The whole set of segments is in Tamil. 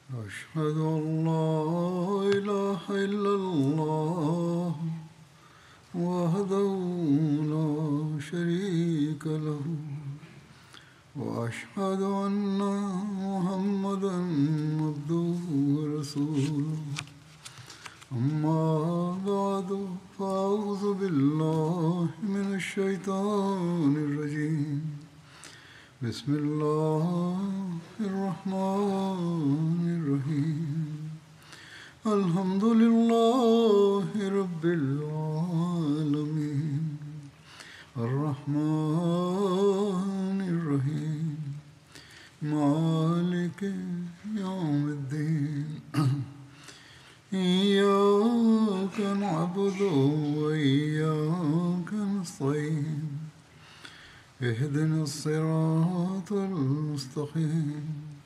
أشهد أن لا إله إلا الله وحده لا شريك له وأشهد أن محمدا عبده ورسوله أما بعد فأعوذ بالله من الشيطان الرجيم بسم الله الرحمن الرحيم الحمد لله رب العالمين الرحمن الرحيم مالك يوم الدين إياك نعبد وإياك نستعين اهدنا الصراط المستقيم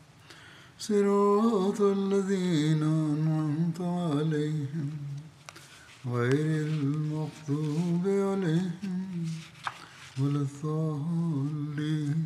صراط الذين أنعمت عليهم غير المغضوب عليهم ولا الضالين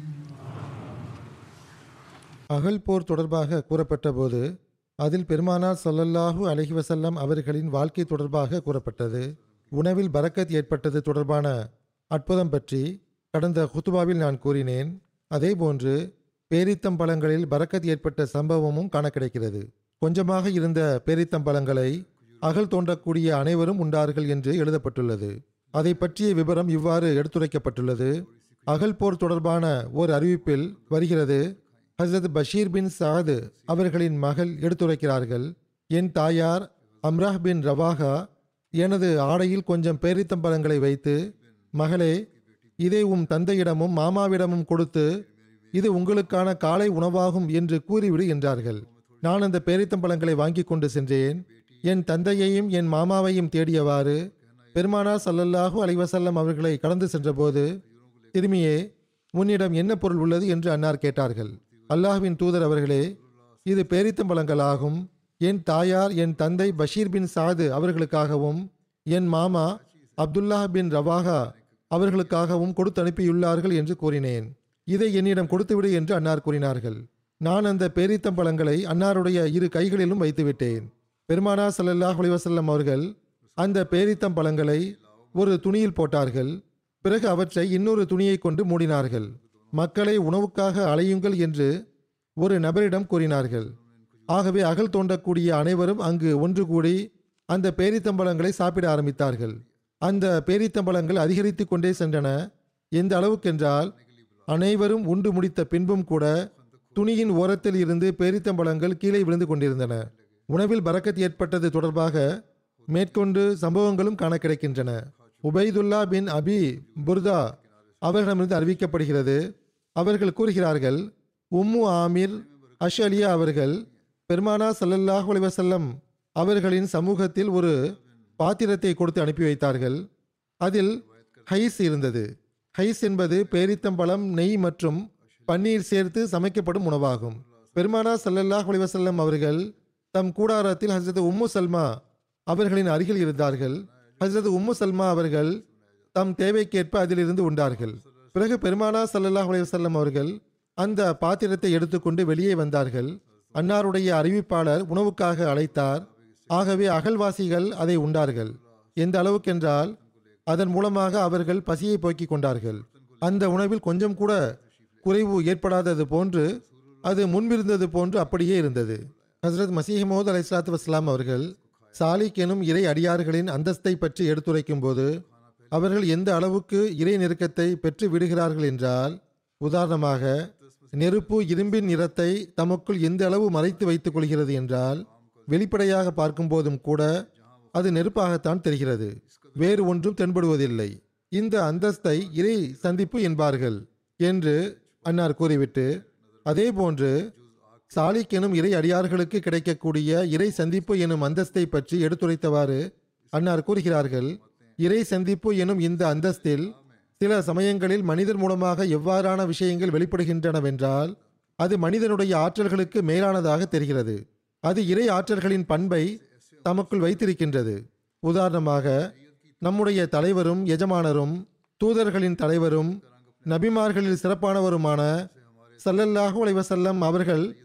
அகல் போர் தொடர்பாக கூறப்பட்டபோது அதில் பெருமானார் ஸல்லல்லாஹு அலைஹி வஸல்லம் அவர்களின் வாழ்க்கை தொடர்பாக கூறப்பட்டது உணவில் பரக்கத் ஏற்பட்டது தொடர்பான அற்புதம் பற்றி கடந்த குத்துபாவில் நான் கூறினேன் அதேபோன்று பேரித்தம்பழங்களில் பரக்கத் ஏற்பட்ட சம்பவமும் காண கிடைக்கிறது கொஞ்சமாக இருந்த பேரித்தம்பழங்களை அகல் தோன்றக்கூடிய அனைவரும் உண்டார்கள் என்று எழுதப்பட்டுள்ளது அதை பற்றிய விவரம் இவ்வாறு எடுத்துரைக்கப்பட்டுள்ளது அகல் போர் தொடர்பான ஓர் அறிவிப்பில் வருகிறது ஹசரத் பஷீர் பின் சாத் அவர்களின் மகள் எடுத்துரைக்கிறார்கள் என் தாயார் அம்ராஹ் பின் ரவாகா எனது ஆடையில் கொஞ்சம் பேரித்தம்பழங்களை வைத்து மகளே இதை உம் தந்தையிடமும் மாமாவிடமும் கொடுத்து இது உங்களுக்கான காலை உணவாகும் என்று கூறிவிடு என்றார்கள் நான் அந்த பேரித்தம்பழங்களை வாங்கி கொண்டு சென்றேன் என் தந்தையையும் என் மாமாவையும் தேடியவாறு பெருமானார் ஸல்லல்லாஹு அலைஹி வஸல்லம் அவர்களை கடந்து சென்றபோது திரும்பியே உன்னிடம் என்ன பொருள் உள்ளது என்று அன்னார் கேட்டார்கள் அல்லாஹ்வின் தூதர் அவர்களே இது பேரித்தம்பழங்களாகும் என் தாயார் என் தந்தை பஷீர் பின் சாது அவர்களுக்காகவும் என் மாமா அப்துல்லாஹ் பின் ரவாகா அவர்களுக்காகவும் கொடுத்து அனுப்பியுள்ளார்கள் என்று கூறினேன் இதை என்னிடம் கொடுத்துவிடு என்று அன்னார் கூறினார்கள் நான் அந்த பேரித்தம்பழங்களை அன்னாருடைய இரு கைகளிலும் வைத்துவிட்டேன் பெருமானா ஸல்லல்லாஹு அலைஹி வஸல்லம் அவர்கள் அந்த பேரித்தம்பழங்களை ஒரு துணியில் போட்டார்கள் பிறகு அவற்றை இன்னொரு துணியை கொண்டு மூடினார்கள் மக்களை உணவுக்காக அலையுங்கள் என்று ஒரு நபரிடம் கூறினார்கள் ஆகவே அகல் தோண்டக்கூடிய அனைவரும் அங்கு ஒன்று கூடி அந்த பேரித்தம்பழங்களை சாப்பிட ஆரம்பித்தார்கள் அந்த பேரித்தம்பழங்கள் அதிகரித்து கொண்டே சென்றன எந்த அளவுக்கென்றால் அனைவரும் உண்டு முடித்த பின்பும் கூட துணியின் ஓரத்தில் இருந்து பேரித்தம்பழங்கள் கீழே விழுந்து கொண்டிருந்தன உணவில் பறக்கத் ஏற்பட்டது தொடர்பாக மேற்கொண்டு சம்பவங்களும் காண கிடைக்கின்றன உபைதுல்லா பின் அபி புர்தா அவர்களிடமிருந்து அறிவிக்கப்படுகிறது அவர்கள் கூறுகிறார்கள் உம்மு ஆமிர் அஷலியா அவர்கள் பெருமானா ஸல்லல்லாஹு அலைஹி வஸல்லம் அவர்களின் சமூகத்தில் ஒரு பாத்திரத்தை கொடுத்து அனுப்பி வைத்தார்கள் அதில் ஹைஸ் இருந்தது ஹைஸ் என்பது பேரித்தம்பழம் நெய் மற்றும் பன்னீர் சேர்த்து சமைக்கப்படும் உணவாகும் பெருமானா ஸல்லல்லாஹு அலைஹி வஸல்லம் அவர்கள் தம் கூடாரத்தில் ஹஜரத் உம்மு சல்மா அவர்களின் அருகில் இருந்தார்கள் ஹஜரத் உம்மு சல்மா அவர்கள் தம் தேவைக்கேற்ப அதிலிருந்து உண்டார்கள் பிறகு பெருமானா ஸல்லல்லாஹு அலைஹி வஸல்லம் அவர்கள் அந்த பாத்திரத்தை எடுத்துக்கொண்டு வெளியே வந்தார்கள் அன்னாருடைய அறிவிப்பாளர் உணவுக்காக அழைத்தார் ஆகவே அகல்வாசிகள் அதை உண்டார்கள் எந்த அளவுக்கென்றால் அதன் மூலமாக அவர்கள் பசியை போக்கிக் கொண்டார்கள் அந்த உணவில் கொஞ்சம் கூட குறைவு ஏற்படாதது போன்று அது முன்பிருந்தது போன்று அப்படியே இருந்தது ஹசரத் மசீஹமோத் அலை சலாத்து வஸ்லாம் அவர்கள் சாலிக் எனும் இறை அடியார்களின் அந்தஸ்தை பற்றி எடுத்துரைக்கும் போது அவர்கள் எந்த அளவுக்கு இறை நெருக்கத்தை பெற்று விடுகிறார்கள் என்றால் உதாரணமாக நெருப்பு இரும்பின் நிறத்தை தமக்குள் எந்த அளவு மறைத்து வைத்துக் கொள்கிறது என்றால் வெளிப்படையாக பார்க்கும்போதும் கூட அது நெருப்பாகத்தான் தெரிகிறது வேறு ஒன்றும் தென்படுவதில்லை இந்த அந்தஸ்தை இறை சந்திப்பு என்பார்கள் என்று அன்னார் கூறிவிட்டு அதேபோன்று சாலிக் எனும் இறை அடியார்களுக்கு கிடைக்கக்கூடிய இறை சந்திப்பு எனும் அந்தஸ்தை பற்றி எடுத்துரைத்தவாறு அன்னார் கூறுகிறார்கள் இறை சந்திப்பு எனும் இந்த அந்தஸ்தில் சில சமயங்களில் மனிதர் மூலமாக எவ்வாறான விஷயங்கள் வெளிப்படுகின்றனவென்றால் அது மனிதனுடைய ஆற்றல்களுக்கு மேலானதாக தெரிகிறது அது இறை ஆற்றல்களின் பண்பை தமக்குள் வைத்திருக்கின்றது உதாரணமாக நம்முடைய தலைவரும் எஜமானரும் தூதர்களின் தலைவரும் நபிமார்களில் சிறப்பானவருமான ஸல்லல்லாஹு அலைஹி வஸல்லம் அவர்கள்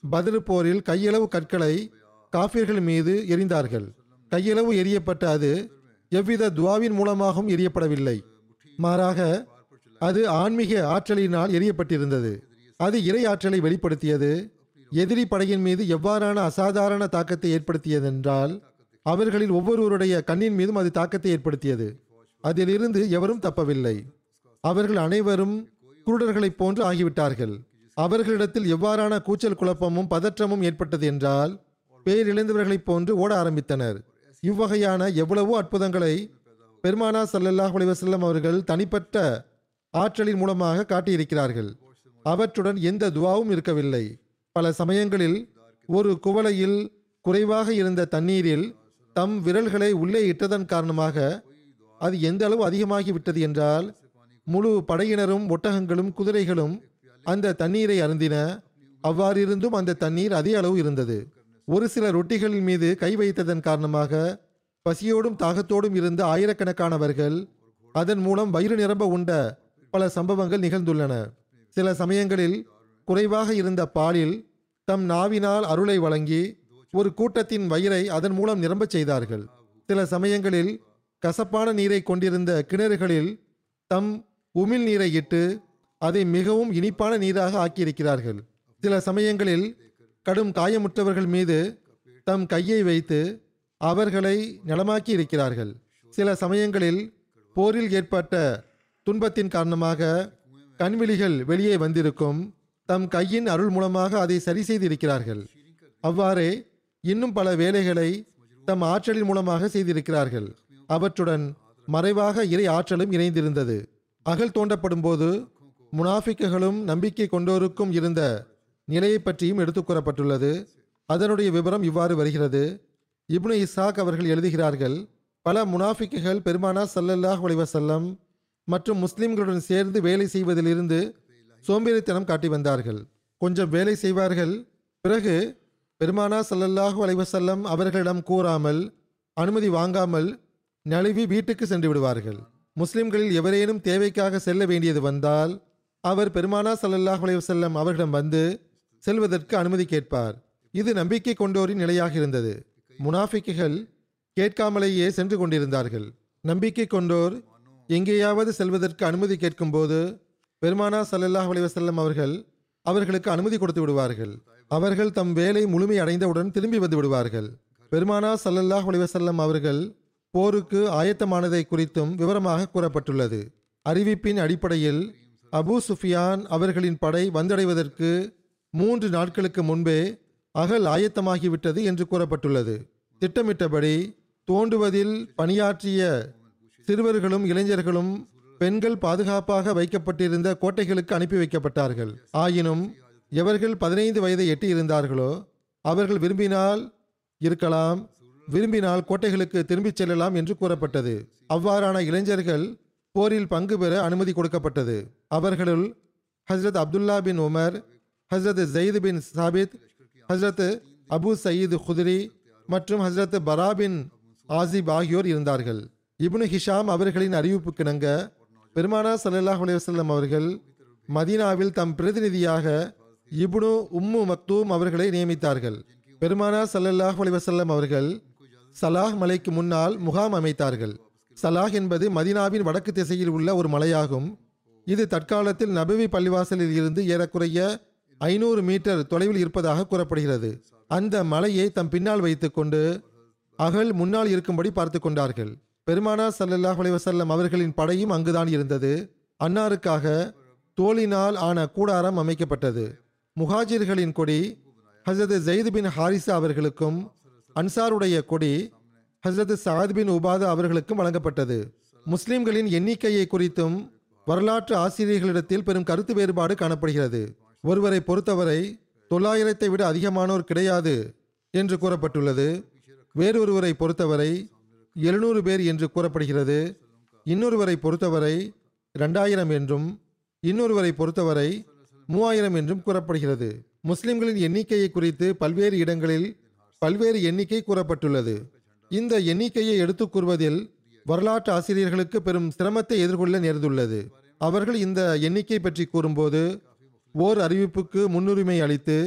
பதில் போரில் கையளவு கற்களை காஃபிர்கள் மீது எறிந்தார்கள் கையளவு எரியப்பட்ட அது எவ்வித துவாவின் மூலமாகவும் எரியப்படவில்லை மாறாக அது ஆன்மீக ஆற்றலினால் எரியப்பட்டிருந்தது அது இறை ஆற்றலை வெளிப்படுத்தியது எதிரி படையின் மீது எவ்வாறான அசாதாரண தாக்கத்தை ஏற்படுத்தியதென்றால் அவர்களில் ஒவ்வொருவருடைய கண்ணின் மீதும் அது தாக்கத்தை ஏற்படுத்தியது அதிலிருந்து எவரும் தப்பவில்லை அவர்கள் அனைவரும் குருடர்களைப் போன்று ஆகிவிட்டார்கள் அவர்களிடத்தில் எவ்வாறான கூச்சல் குழப்பமும் பதற்றமும் ஏற்பட்டது என்றால் பேரிழந்தவர்களைப் போன்று ஓட ஆரம்பித்தனர் இவ்வகையான எவ்வளவோ அற்புதங்களை பெருமானா ஸல்லல்லாஹு அலைஹி வஸல்லம் அவர்கள் தனிப்பட்ட ஆற்றலின் மூலமாக காட்டியிருக்கிறார்கள் அவற்றுடன் எந்த துவாவும் இருக்கவில்லை பல சமயங்களில் ஒரு குவளையில் குறைவாக இருந்த தண்ணீரில் தம் விரல்களை உள்ளே இட்டதன் காரணமாக அது எந்த அளவு அதிகமாகி விட்டது என்றால் முழு படையினரும் ஒட்டகங்களும் குதிரைகளும் அந்த தண்ணீரை அருந்தின அவ்வாறிருந்தும் அந்த தண்ணீர் அதே அளவு இருந்தது ஒரு சில ரொட்டிகளின் மீது கை வைத்ததன் காரணமாக பசியோடும் தாகத்தோடும் இருந்த ஆயிரக்கணக்கானவர்கள் அதன் மூலம் வயிறு நிரம்ப உண்ட பல சம்பவங்கள் நிகழ்ந்துள்ளன சில சமயங்களில் குறைவாக இருந்த பாலில் தம் நாவினால் அருளை வழங்கி ஒரு கூட்டத்தின் வயிறை அதன் மூலம் நிரம்பச் செய்தார்கள் சில சமயங்களில் கசப்பான நீரை கொண்டிருந்த கிணறுகளில் தம் உமிழ் நீரை இட்டு அதை மிகவும் இனிப்பான நீராக ஆக்கியிருக்கிறார்கள் சில சமயங்களில் கடும் காயமுற்றவர்கள் மீது தம் கையை வைத்து அவர்களை நலமாக்கி இருக்கிறார்கள் சில சமயங்களில் போரில் ஏற்பட்ட துன்பத்தின் காரணமாக கண்விழிகள் வெளியே வந்திருக்கும் தம் கையின் அருள் மூலமாக அதை சரி செய்திருக்கிறார்கள் அவ்வாறே இன்னும் பல வேலைகளை தம் ஆற்றலின் மூலமாக செய்திருக்கிறார்கள் அவற்றுடன் மறைவாக இறை ஆற்றலும் இணைந்திருந்தது அகல் தோண்டப்படும் போது முனாஃபிக்குகளும் நம்பிக்கை கொண்டோருக்கும் இருந்த நிலையை பற்றியும் எடுத்துக் கூறப்பட்டுள்ளது அதனுடைய விவரம் இவ்வாறு வருகிறது இப்னு இஸ்ஹாக் அவர்கள் எழுதுகிறார்கள் பல முனாஃபிக்குகள் பெருமானா ஸல்லல்லாஹு அலைஹி வஸல்லம் மற்றும் முஸ்லிம்களுடன் சேர்ந்து வேலை செய்வதிலிருந்து சோம்பேறித்தனம் காட்டி வந்தார்கள் கொஞ்சம் வேலை செய்வார்கள் பிறகு பெருமானா ஸல்லல்லாஹு அலைஹி வஸல்லம் அவர்களிடம் கூறாமல் அனுமதி வாங்காமல் நழுவி வீட்டுக்கு சென்று விடுவார்கள் முஸ்லிம்களில் எவரேனும் தேவைக்காக செல்ல வேண்டியது வந்தால் அவர் பெருமானா ஸல்லல்லாஹு அலைஹி வஸல்லம் அவர்களிடம் வந்து செல்வதற்கு அனுமதி கேட்பார் இது நம்பிக்கை கொண்டோரின் நிலையாக இருந்தது முனாஃபிக்குகள் கேட்காமலேயே சென்று கொண்டிருந்தார்கள் நம்பிக்கை கொண்டோர் எங்கேயாவது செல்வதற்கு அனுமதி கேட்கும்போது பெருமானா ஸல்லல்லாஹு அலைஹி வஸல்லம் அவர்கள் அவர்களுக்கு அனுமதி கொடுத்து விடுவார்கள் அவர்கள் தம் வேலை முழுமை அடைந்தவுடன் திரும்பி வந்து விடுவார்கள் பெருமானா ஸல்லல்லாஹு அலைஹி வஸல்லம் அவர்கள் போருக்கு ஆயத்தமானதை குறித்தும் விவரமாக கூறப்பட்டுள்ளது அறிவிப்பின் அடிப்படையில் அபூ சுஃபியான் அவர்களின் படை வந்தடைவதற்கு மூன்று நாட்களுக்கு முன்பே அகல் ஆயத்தமாகிவிட்டது என்று கூறப்பட்டுள்ளது திட்டமிட்டபடி தோண்டுவதில் பணியாற்றிய சிறுவர்களும் இளைஞர்களும் பெண்கள் பாதுகாப்பாக வைக்கப்பட்டிருந்த கோட்டைகளுக்கு அனுப்பி வைக்கப்பட்டார்கள் ஆயினும் எவர்கள் பதினைந்து வயதை எட்டி இருந்தார்களோ அவர்கள் விரும்பினால் இருக்கலாம் விரும்பினால் கோட்டைகளுக்கு திரும்பிச் செல்லலாம் என்று கூறப்பட்டது அவ்வாறான இளைஞர்கள் போரில் பங்கு பெற அனுமதி கொடுக்கப்பட்டது அவர்களுள் ஹஸ்ரத் அப்துல்லா பின் உமர் ஹஸ்ரத் ஜெயித் பின் சாபித் ஹஸ்ரத் அபு சயீத் குதிரி மற்றும் ஹஸ்ரத் பரா பின் ஆசிப் ஆகியோர் இருந்தார்கள் இப்னு ஹிஷாம் அவர்களின் அறிவிப்புக்கிணங்க பெருமானா ஸல்லல்லாஹு அலைஹி வஸல்லம் அவர்கள் மதீனாவில் தம் பிரதிநிதியாக இப்னு உம்மு மக்தூம் அவர்களை நியமித்தார்கள் பெருமானா ஸல்லல்லாஹு அலைஹி வஸல்லம் அவர்கள் சலாஹ் மலைக்கு முன்னால் முகாம் அமைத்தார்கள் சலாஹ் என்பது மதீனாவின் வடக்கு திசையில் உள்ள ஒரு மலையாகும் இது தற்காலத்தில் நபவி பள்ளிவாசலில் இருந்து ஏறக்குறைய ஐநூறு மீட்டர் தொலைவில் இருப்பதாக கூறப்படுகிறது அந்த மலையை தம் பின்னால் வைத்துக்கொண்டு அகல் முன்னால் இருக்கும்படி பார்த்து கொண்டார்கள் பெருமானா ஸல்லல்லாஹு அலைஹி வஸல்லம் அவர்களின் படையும் அங்குதான் இருந்தது அன்னாருக்காக தோலினால் ஆன கூடாரம் அமைக்கப்பட்டது முஹாஜிர்களின் கொடி ஹசரத் ஜெயித் பின் ஹாரிசா அவர்களுக்கும் அன்சாருடைய கொடி ஹசரத் சாத் பின் உபாதா அவர்களுக்கும் வழங்கப்பட்டது முஸ்லிம்களின் எண்ணிக்கையை குறித்தும் வரலாற்று ஆசிரியர்களிடத்தில் பெரும் கருத்து வேறுபாடு காணப்படுகிறது ஒருவரை பொறுத்தவரை தொள்ளாயிரத்தை விட அதிகமானோர் கிடையாது என்று கூறப்பட்டுள்ளது வேறொருவரை பொறுத்தவரை எழுநூறு பேர் என்று கூறப்படுகிறது இன்னொருவரை பொறுத்தவரை ரெண்டாயிரம் என்றும் இன்னொருவரை பொறுத்தவரை மூவாயிரம் என்றும் கூறப்படுகிறது முஸ்லிம்களின் எண்ணிக்கையை குறித்து பல்வேறு இடங்களில் பல்வேறு எண்ணிக்கை கூறப்பட்டுள்ளது இந்த எண்ணிக்கையை எடுத்துக் கூறுவதில் வரலாற்று ஆசிரியர்களுக்கு பெரும் சிரமத்தை எதிர்கொள்ள நேர்ந்துள்ளது அவர்கள் இந்த எண்ணிக்கை பற்றி கூறும்போது ஓர் அறிவிப்புக்கு முன்னுரிமை அளித்து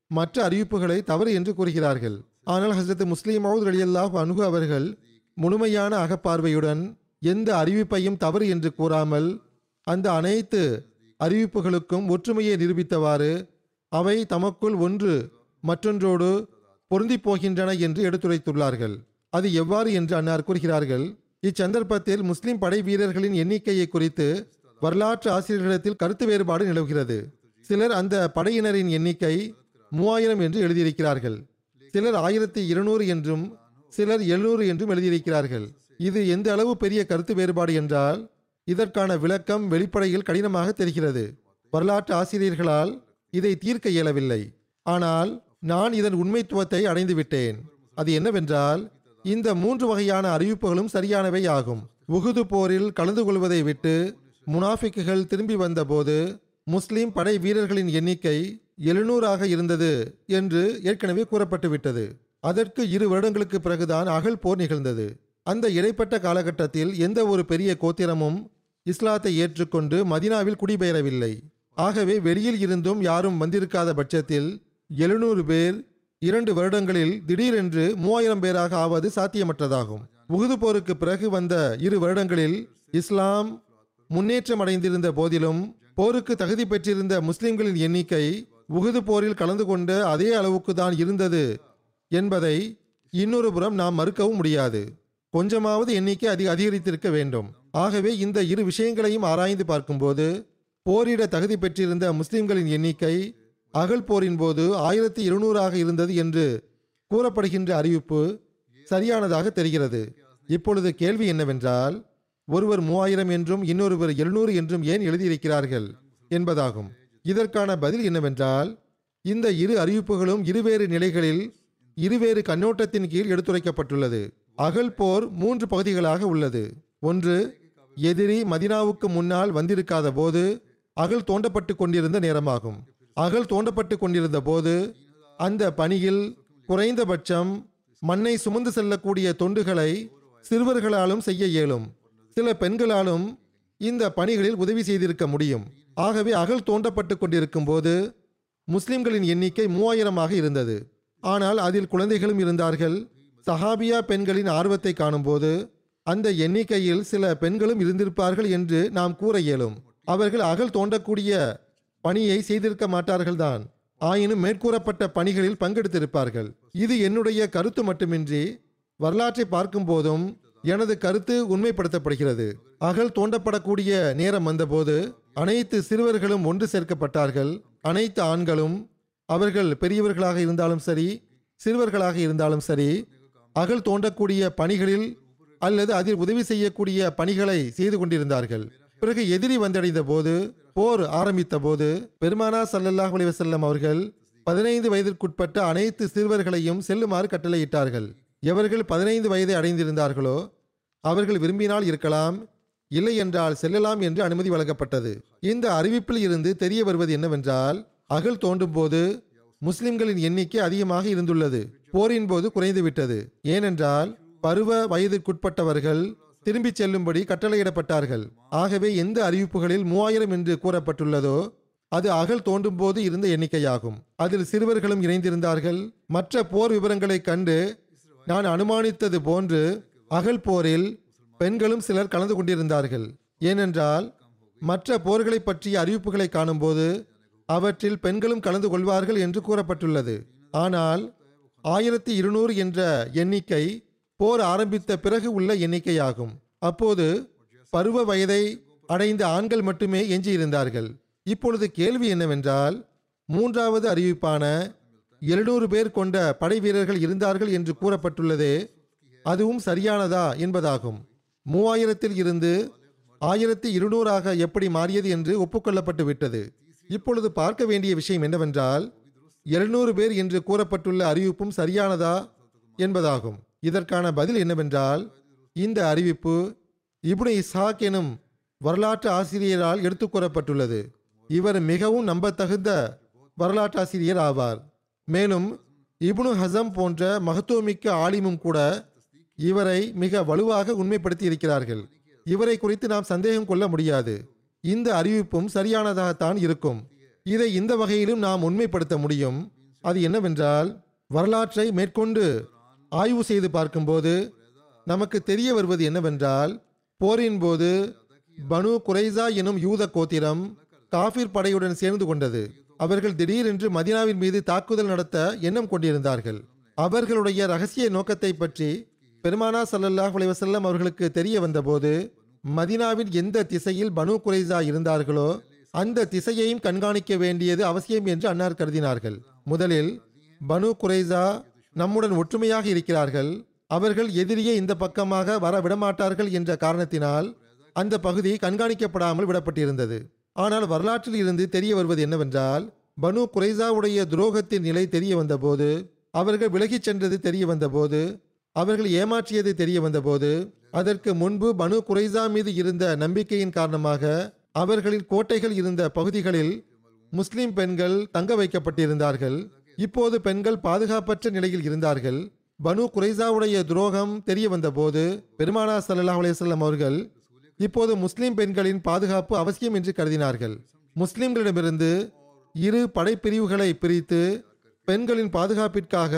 மற்ற அறிவிப்புகளை தவறு என்று கூறுகிறார்கள் ஆனால் ஹசரத் முஸ்லீம் மவுத் அலியல்லாஹ் அனுகு அவர்கள் முழுமையான அகப்பார்வையுடன் எந்த அறிவிப்பையும் தவறு என்று கூறாமல் அந்த அனைத்து அறிவிப்புகளுக்கும் ஒற்றுமையை நிரூபித்தவாறு அவை தமக்குள் ஒன்று மற்றொன்றோடு பொருந்திப் போகின்றன என்று எடுத்துரைத்துள்ளார்கள் அது எவ்வாறு என்று அன்னார் கூறுகிறார்கள் இச்சந்தர்ப்பத்தில் முஸ்லிம் படை வீரர்களின் எண்ணிக்கையை குறித்து வரலாற்று ஆசிரியர்களிடத்தில் கருத்து வேறுபாடு நிலவுகிறது சிலர் அந்த படையினரின் எண்ணிக்கை மூவாயிரம் என்று எழுதியிருக்கிறார்கள் சிலர் ஆயிரத்தி இருநூறு என்றும் சிலர் எழுநூறு என்றும் எழுதியிருக்கிறார்கள் இது எந்த அளவு பெரிய கருத்து வேறுபாடு என்றால் இதற்கான விளக்கம் வெளிப்படையில் கடினமாக தெரிகிறது வரலாற்று ஆசிரியர்களால் இதை தீர்க்க இயலவில்லை ஆனால் நான் இதன் உண்மைத்துவத்தை அடைந்து விட்டேன் அது என்னவென்றால் இந்த மூன்று வகையான அறிவிப்புகளும் சரியானவை ஆகும் உகுது போரில் கலந்து கொள்வதை விட்டு முனாஃபிக்குகள் திரும்பி வந்தபோது முஸ்லிம் படை வீரர்களின் எண்ணிக்கை எழுநூறாக இருந்தது என்று ஏற்கனவே கூறப்பட்டு விட்டது அதற்கு இரு வருடங்களுக்கு பிறகுதான் அகல் போர் நிகழ்ந்தது அந்த இடைப்பட்ட காலகட்டத்தில் எந்த ஒரு பெரிய கோத்திரமும் இஸ்லாத்தை ஏற்றுக்கொண்டு மதினாவில் குடிபெயரவில்லை ஆகவே வெளியில் இருந்தும் யாரும் வந்திருக்காத பட்சத்தில் எழுநூறு பேர் இரண்டு வருடங்களில் திடீரென்று மூவாயிரம் பேராக ஆவது சாத்தியமற்றதாகும் உகுது போருக்கு பிறகு வந்த இரு வருடங்களில் இஸ்லாம் முன்னேற்றம் அடைந்திருந்த போதிலும் போருக்கு தகுதி பெற்றிருந்த முஸ்லிம்களின் எண்ணிக்கை உகுது போரில் கலந்து கொண்ட அதே அளவுக்கு தான் இருந்தது என்பதை இன்னொரு புறம் நாம் மறுக்கவும் முடியாது கொஞ்சமாவது எண்ணிக்கை அதிக அதிகரித்திருக்க வேண்டும் ஆகவே இந்த இரு விஷயங்களையும் ஆராய்ந்து பார்க்கும்போது போரிட தகுதி பெற்றிருந்த முஸ்லிம்களின் எண்ணிக்கை அகல் போரின் போது ஆயிரத்தி இருநூறாக இருந்தது என்று கூறப்படுகின்ற அறிவிப்பு சரியானதாக தெரிகிறது இப்பொழுது கேள்வி என்னவென்றால் ஒருவர் மூவாயிரம் என்றும் இன்னொருவர் எழுநூறு என்றும் ஏன் எழுதியிருக்கிறார்கள் என்பதாகும் இதற்கான பதில் என்னவென்றால் இந்த இரு அறிவிப்புகளும் இருவேறு நிலைகளில் இருவேறு கண்ணோட்டத்தின் கீழ் எடுத்துரைக்கப்பட்டுள்ளது அகல் போர் மூன்று பகுதிகளாக உள்ளது ஒன்று எதிரி மதினாவுக்கு முன்னால் வந்திருக்காத போது அகல் தோண்டப்பட்டு கொண்டிருந்த நேரமாகும் அகல் தோண்டப்பட்டு கொண்டிருந்த போது அந்த பணியில் குறைந்தபட்சம் மண்ணை சுமந்து செல்லக்கூடிய தொண்டுகளை சிறுவர்களாலும் செய்ய இயலும் சில பெண்களாலும் இந்த பணிகளில் உதவி செய்திருக்க முடியும் ஆகவே அகல் தோண்டப்பட்டு கொண்டிருக்கும் போது முஸ்லிம்களின் எண்ணிக்கை மூவாயிரமாக இருந்தது ஆனால் அதில் குழந்தைகளும் இருந்தார்கள் சஹாபியா பெண்களின் ஆர்வத்தை காணும்போது அந்த எண்ணிக்கையில் சில பெண்களும் இருந்திருப்பார்கள் என்று நாம் கூற இயலும் அவர்கள் அகல் தோண்டக்கூடிய பணியை செய்திருக்க மாட்டார்கள்தான் ஆயினும் மேற்கூறப்பட்ட பணிகளில் பங்கெடுத்திருப்பார்கள் இது என்னுடைய கருத்து மட்டுமின்றி வரலாற்றை பார்க்கும் போதும் எனது கருத்து உண்மைப்படுத்தப்படுகிறது அகல் தோண்டப்படக்கூடிய நேரம் வந்தபோது அனைத்து சிறுவர்களும் ஒன்று சேர்க்கப்பட்டார்கள் அனைத்து ஆண்களும் அவர்கள் பெரியவர்களாக இருந்தாலும் சரி சிறுவர்களாக இருந்தாலும் சரி அகல் தோண்டக்கூடிய பணிகளில் அல்லது அதில் உதவி செய்யக்கூடிய பணிகளை செய்து கொண்டிருந்தார்கள் பிறகு எதிரி வந்தடைந்த போது போர் ஆரம்பித்த போது பெருமானா சல்லல்லாஹ் அலைஹி வஸல்லம் அவர்கள் பதினைந்து வயதிற்குட்பட்ட அனைத்து சிறுவர்களையும் செல்லுமாறு கட்டளையிட்டார்கள் எவர்கள் பதினைந்து வயதை அடைந்திருந்தார்களோ அவர்கள் விரும்பினால் இருக்கலாம் இல்லை என்றால் செல்லலாம் என்று அனுமதி வழங்கப்பட்டது இந்த அறிவிப்பில் இருந்து தெரிய வருவது என்னவென்றால் அகல் தோண்டும் போது முஸ்லிம்களின் எண்ணிக்கை அதிகமாக இருந்துள்ளது போரின் போது குறைந்து விட்டது ஏனென்றால் பருவ வயதிற்குட்பட்டவர்கள் திரும்பிச் செல்லும்படி கட்டளையிடப்பட்டார்கள் ஆகவே எந்த அறிவிப்புகளில் மூவாயிரம் என்று கூறப்பட்டுள்ளதோ அது அகல் தோண்டும் போது இருந்த எண்ணிக்கையாகும் அதில் சிறுவர்களும் இணைந்திருந்தார்கள் மற்ற போர் விவரங்களைக் கண்டு நான் அனுமானித்தது போன்று அகல் போரில் பெண்களும் சிலர் கலந்து கொண்டிருந்தார்கள் ஏனென்றால் மற்ற போர்களை பற்றிய அறிவிப்புகளை காணும்போது அவற்றில் பெண்களும் கலந்து கொள்வார்கள் என்று கூறப்பட்டுள்ளது ஆனால் ஆயிரத்தி இருநூறு என்ற எண்ணிக்கை போர் ஆரம்பித்த பிறகு உள்ள எண்ணிக்கையாகும் அப்போது பருவ வயதை அடைந்த ஆண்கள் மட்டுமே எஞ்சியிருந்தார்கள் இப்பொழுது கேள்வி என்னவென்றால் மூன்றாவது அறிவிப்பான எழுநூறு பேர் கொண்ட படை வீரர்கள் இருந்தார்கள் என்று கூறப்பட்டுள்ளதே அதுவும் சரியானதா என்பதாகும் மூவாயிரத்தில் இருந்து ஆயிரத்தி இருநூறாக எப்படி மாறியது என்று ஒப்புக்கொள்ளப்பட்டு விட்டது இப்பொழுது பார்க்க வேண்டிய விஷயம் என்னவென்றால் எழுநூறு பேர் என்று கூறப்பட்டுள்ள அறிவிப்பும் சரியானதா என்பதாகும் இதற்கான பதில் என்னவென்றால் இந்த அறிவிப்பு இப்னு இஸ்ஹாக் எனும் வரலாற்று ஆசிரியரால் எடுத்துக் கூறப்பட்டுள்ளது இவர் மிகவும் நம்பத்தகுந்த வரலாற்றாசிரியர் ஆவார் மேலும் இப்னு ஹசம் போன்ற மகத்துவமிக்க ஆலிமும் கூட இவரை மிக வலுவாக உண்மைப்படுத்தி இருக்கிறார்கள் இவரை குறித்து நாம் சந்தேகம் கொள்ள முடியாது இந்த அறிவிப்பும் சரியானதாகத்தான் இருக்கும் இதை இந்த வகையிலும் நாம் உண்மைப்படுத்த முடியும் அது என்னவென்றால் வரலாற்றை மேற்கொண்டு ஆய்வு செய்து பார்க்கும்போது நமக்கு தெரிய வருவது என்னவென்றால் போரின் போது பனு குரைசா எனும் யூத கோத்திரம் காஃபிர் படையுடன் சேர்ந்து கொண்டது அவர்கள் திடீரென்று மதினாவின் மீது தாக்குதல் நடத்த எண்ணம் கொண்டிருந்தார்கள் அவர்களுடைய ரகசிய நோக்கத்தை பற்றி பெருமானா ஸல்லல்லாஹு அலைஹி வஸல்லம் அவர்களுக்கு தெரிய வந்தபோது மதினாவின் எந்த திசையில் பனு குரைசா இருந்தார்களோ அந்த திசையையும் கண்காணிக்க வேண்டியது அவசியம் என்று அன்னார் கருதினார்கள் முதலில் பனு குரைசா நம்முடன் ஒற்றுமையாக இருக்கிறார்கள் அவர்கள் எதிரியை இந்த பக்கமாக வர விடமாட்டார்கள் என்ற காரணத்தினால் அந்த பகுதி கண்காணிக்கப்படாமல் விடப்பட்டிருந்தது ஆனால் வரலாற்றில் இருந்து தெரிய வருவது என்னவென்றால் பனு குரைசாவுடைய துரோகத்தின் நிலை தெரிய வந்தபோது அவர்கள் விலகிச் சென்றது தெரிய வந்தபோது அவர்கள் ஏமாற்றியது தெரிய வந்தபோது அதற்கு முன்பு பனு குரைசா மீது இருந்த நம்பிக்கையின் காரணமாக அவர்களின் கோட்டைகள் இருந்த பகுதிகளில் முஸ்லிம் பெண்கள் தங்க வைக்கப்பட்டிருந்தார்கள் இப்போது பெண்கள் பாதுகாப்பற்ற நிலையில் இருந்தார்கள் பனு குரைசாவுடைய துரோகம் தெரிய வந்தபோது பெருமானா ஸல்லல்லாஹு அலைஹி வஸல்லம் அவர்கள் இப்போது முஸ்லிம் பெண்களின் பாதுகாப்பு அவசியம் என்று கருதினார்கள் முஸ்லிம்களிடமிருந்து இரு படைப்பிரிவுகளை பிரித்து பெண்களின் பாதுகாப்பிற்காக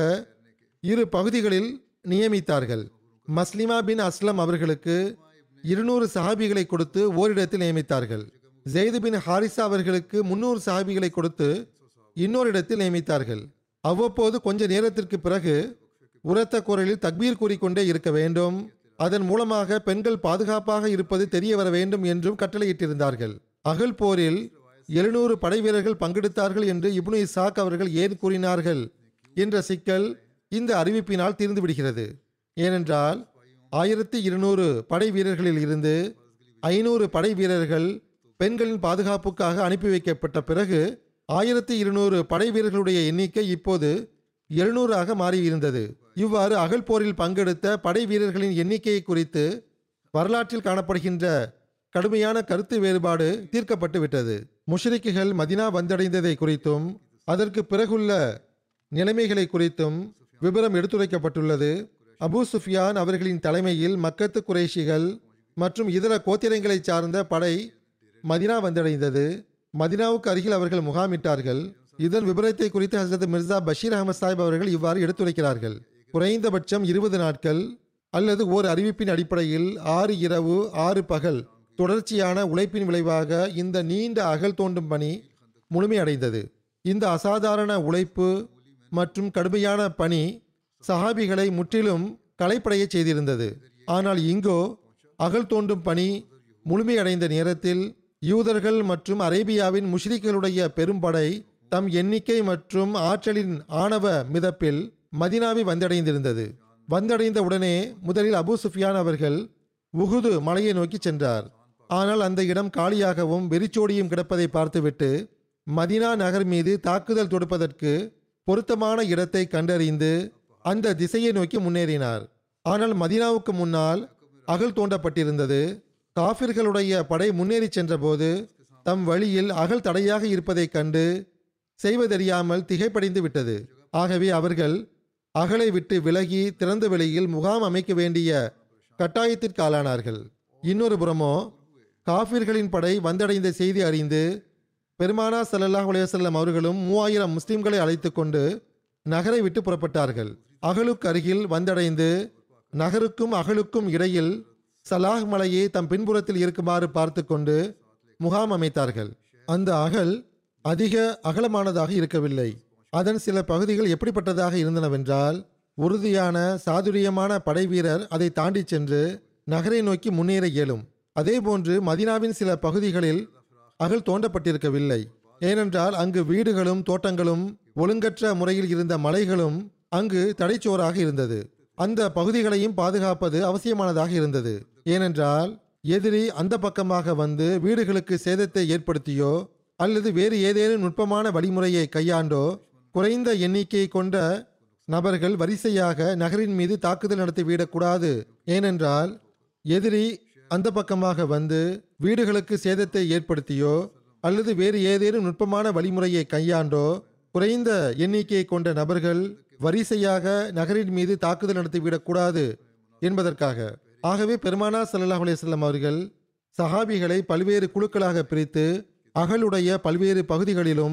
இரு பகுதிகளில் நியமித்தார்கள் மஸ்லிமா பின் அஸ்லம் அவர்களுக்கு இருநூறு சஹாபிகளை கொடுத்து ஓரிடத்தில் நியமித்தார்கள் ஜெயிது பின் ஹாரிசா அவர்களுக்கு முன்னூறு சஹாபிகளை கொடுத்து இன்னொரு இடத்தில் நியமித்தார்கள் அவ்வப்போது கொஞ்ச நேரத்திற்கு பிறகு உரத்த குரலில் தக்பீர் கூறிக்கொண்டே இருக்க வேண்டும் அதன் மூலமாக பெண்கள் பாதுகாப்பாக இருப்பது தெரிய வர வேண்டும் என்றும் கட்டளையிட்டிருந்தார்கள் அகல் போரில் எழுநூறு படை வீரர்கள் பங்கெடுத்தார்கள் என்று இப்னு இசாக் அவர்கள் ஏன் கூறினார்கள் என்ற சிக்கல் இந்த அறிவிப்பினால் தீர்ந்து விடுகிறது ஏனென்றால் ஆயிரத்தி இருநூறு படை வீரர்களில் இருந்து ஐநூறு படை வீரர்கள் பெண்களின் பாதுகாப்புக்காக அனுப்பி வைக்கப்பட்ட பிறகு ஆயிரத்தி இருநூறு படை வீரர்களுடைய எண்ணிக்கை இப்போது எழுநூறாக மாறியிருந்தது இவ்வாறு அகல் போரில் பங்கெடுத்த படை வீரர்களின் எண்ணிக்கையை குறித்து வரலாற்றில் காணப்படுகின்ற கடுமையான கருத்து வேறுபாடு தீர்க்கப்பட்டு விட்டது முஷ்ரிக்குகள் மதினா வந்தடைந்ததை குறித்தும் அதற்கு பிறகுள்ள நிலைமைகளை குறித்தும் விபரம் எடுத்துரைக்கப்பட்டுள்ளது அபூ சுஃபியான் அவர்களின் தலைமையில் மக்கத்து குறைஷிகள் மற்றும் இதர கோத்திரங்களைச் சார்ந்த படை மதினா வந்தடைந்தது மதினாவுக்கு அருகில் அவர்கள் முகாமிட்டார்கள் இதன் விபரத்தை குறித்து ஹசரத் மிர்சா பஷீர் அகமது சாஹிப் அவர்கள் இவ்வாறு எடுத்துரைக்கிறார்கள் குறைந்தபட்சம் இருபது நாட்கள் அல்லது ஓர் அறிவிப்பின் அடிப்படையில் ஆறு இரவு ஆறு பகல் தொடர்ச்சியான உழைப்பின் விளைவாக இந்த நீண்ட அகல் தோண்டும் பணி முழுமையடைந்தது இந்த அசாதாரண உழைப்பு மற்றும் கடுமையான பணி சஹாபிகளை முற்றிலும் களைப்படையச் செய்திருந்தது ஆனால் இங்கோ அகல் தோண்டும் பணி முழுமையடைந்த நேரத்தில் யூதர்கள் மற்றும் அரேபியாவின் முஷ்ரிக்களுடைய பெரும்படை தம் எண்ணிக்கை மற்றும் ஆற்றலின் ஆணவ மிதப்பில் மதினாவை வந்தடைந்திருந்தது வந்தடைந்த உடனே முதலில் அபூ சுஃபியான் அவர்கள் உகுது மலையை நோக்கி சென்றார் ஆனால் அந்த இடம் காலியாகவும் வெறிச்சோடியும் கிடப்பதை பார்த்துவிட்டு மதினா நகர் மீது தாக்குதல் தொடுப்பதற்கு பொருத்தமான இடத்தை கண்டறிந்து அந்த திசையை நோக்கி முன்னேறினார் ஆனால் மதினாவுக்கு முன்னால் அகல் தோண்டப்பட்டிருந்தது காபிர்களுடைய படை முன்னேறி சென்றபோது தம் வழியில் அகல் தடையாக இருப்பதைக் கண்டு செய்வதறியாமல் திகைப்படைந்து விட்டது ஆகவே அவர்கள் அகலை விட்டு விலகி திறந்த வெளியில் முகாம் அமைக்க வேண்டிய கட்டாயத்திற்கு ஆளானார்கள் இன்னொரு புறமோ காபிர்களின் படை வந்தடைந்த செய்தி அறிந்து பெருமானா ஸல்லல்லாஹு அலைஹி வஸல்லம் அவர்களும் மூவாயிரம் முஸ்லிம்களை அழைத்து கொண்டு நகரை விட்டு புறப்பட்டார்கள் அகலுக்கு அருகில் வந்தடைந்து நகருக்கும் அகலுக்கும் இடையில் சலாஹ் மலையை தம் பின்புறத்தில் இருக்குமாறு பார்த்து கொண்டு முகாம் அமைத்தார்கள் அந்த அகல் அதிக அகலமானதாக இருக்கவில்லை அதன் சில பகுதிகள் எப்படிப்பட்டதாக இருந்தனவென்றால் உறுதியான சாதுரியமான படை வீரர் அதை தாண்டி சென்று நகரை நோக்கி முன்னேற இயலும் அதேபோன்று மதினாவின் சில பகுதிகளில் அகல் தோண்டப்பட்டிருக்கவில்லை ஏனென்றால் அங்கு வீடுகளும் தோட்டங்களும் ஒழுங்கற்ற முறையில் இருந்த மலைகளும் அங்கு தடைச்சோறாக இருந்தது அந்த பகுதிகளையும் பாதுகாப்பது அவசியமானதாக இருந்தது ஏனென்றால் எதிரி அந்த பக்கமாக வந்து வீடுகளுக்கு சேதத்தை ஏற்படுத்தியோ அல்லது வேறு ஏதேனும் நுட்பமான வழிமுறையை கையாண்டோ குறைந்த எண்ணிக்கை கொண்ட நபர்கள் வரிசையாக நகரின் மீது தாக்குதல் நடத்தி விடக்கூடாது ஏனென்றால் எதிரி அந்த பக்கமாக வந்து வீடுகளுக்கு சேதத்தை ஏற்படுத்தியோ அல்லது வேறு ஏதேனும் நுட்பமான வழிமுறையை கையாண்டோ குறைந்த எண்ணிக்கையை கொண்ட நபர்கள் வரிசையாக நகரின் மீது தாக்குதல் நடத்திவிடக்கூடாது என்பதற்காக ஆகவே பெருமானா ஸல்லல்லாஹு அலைஹி வஸல்லம் அவர்கள் சஹாபிகளை பல்வேறு குழுக்களாக பிரித்து அகலுடைய பல்வேறு பகுதிகளிலும்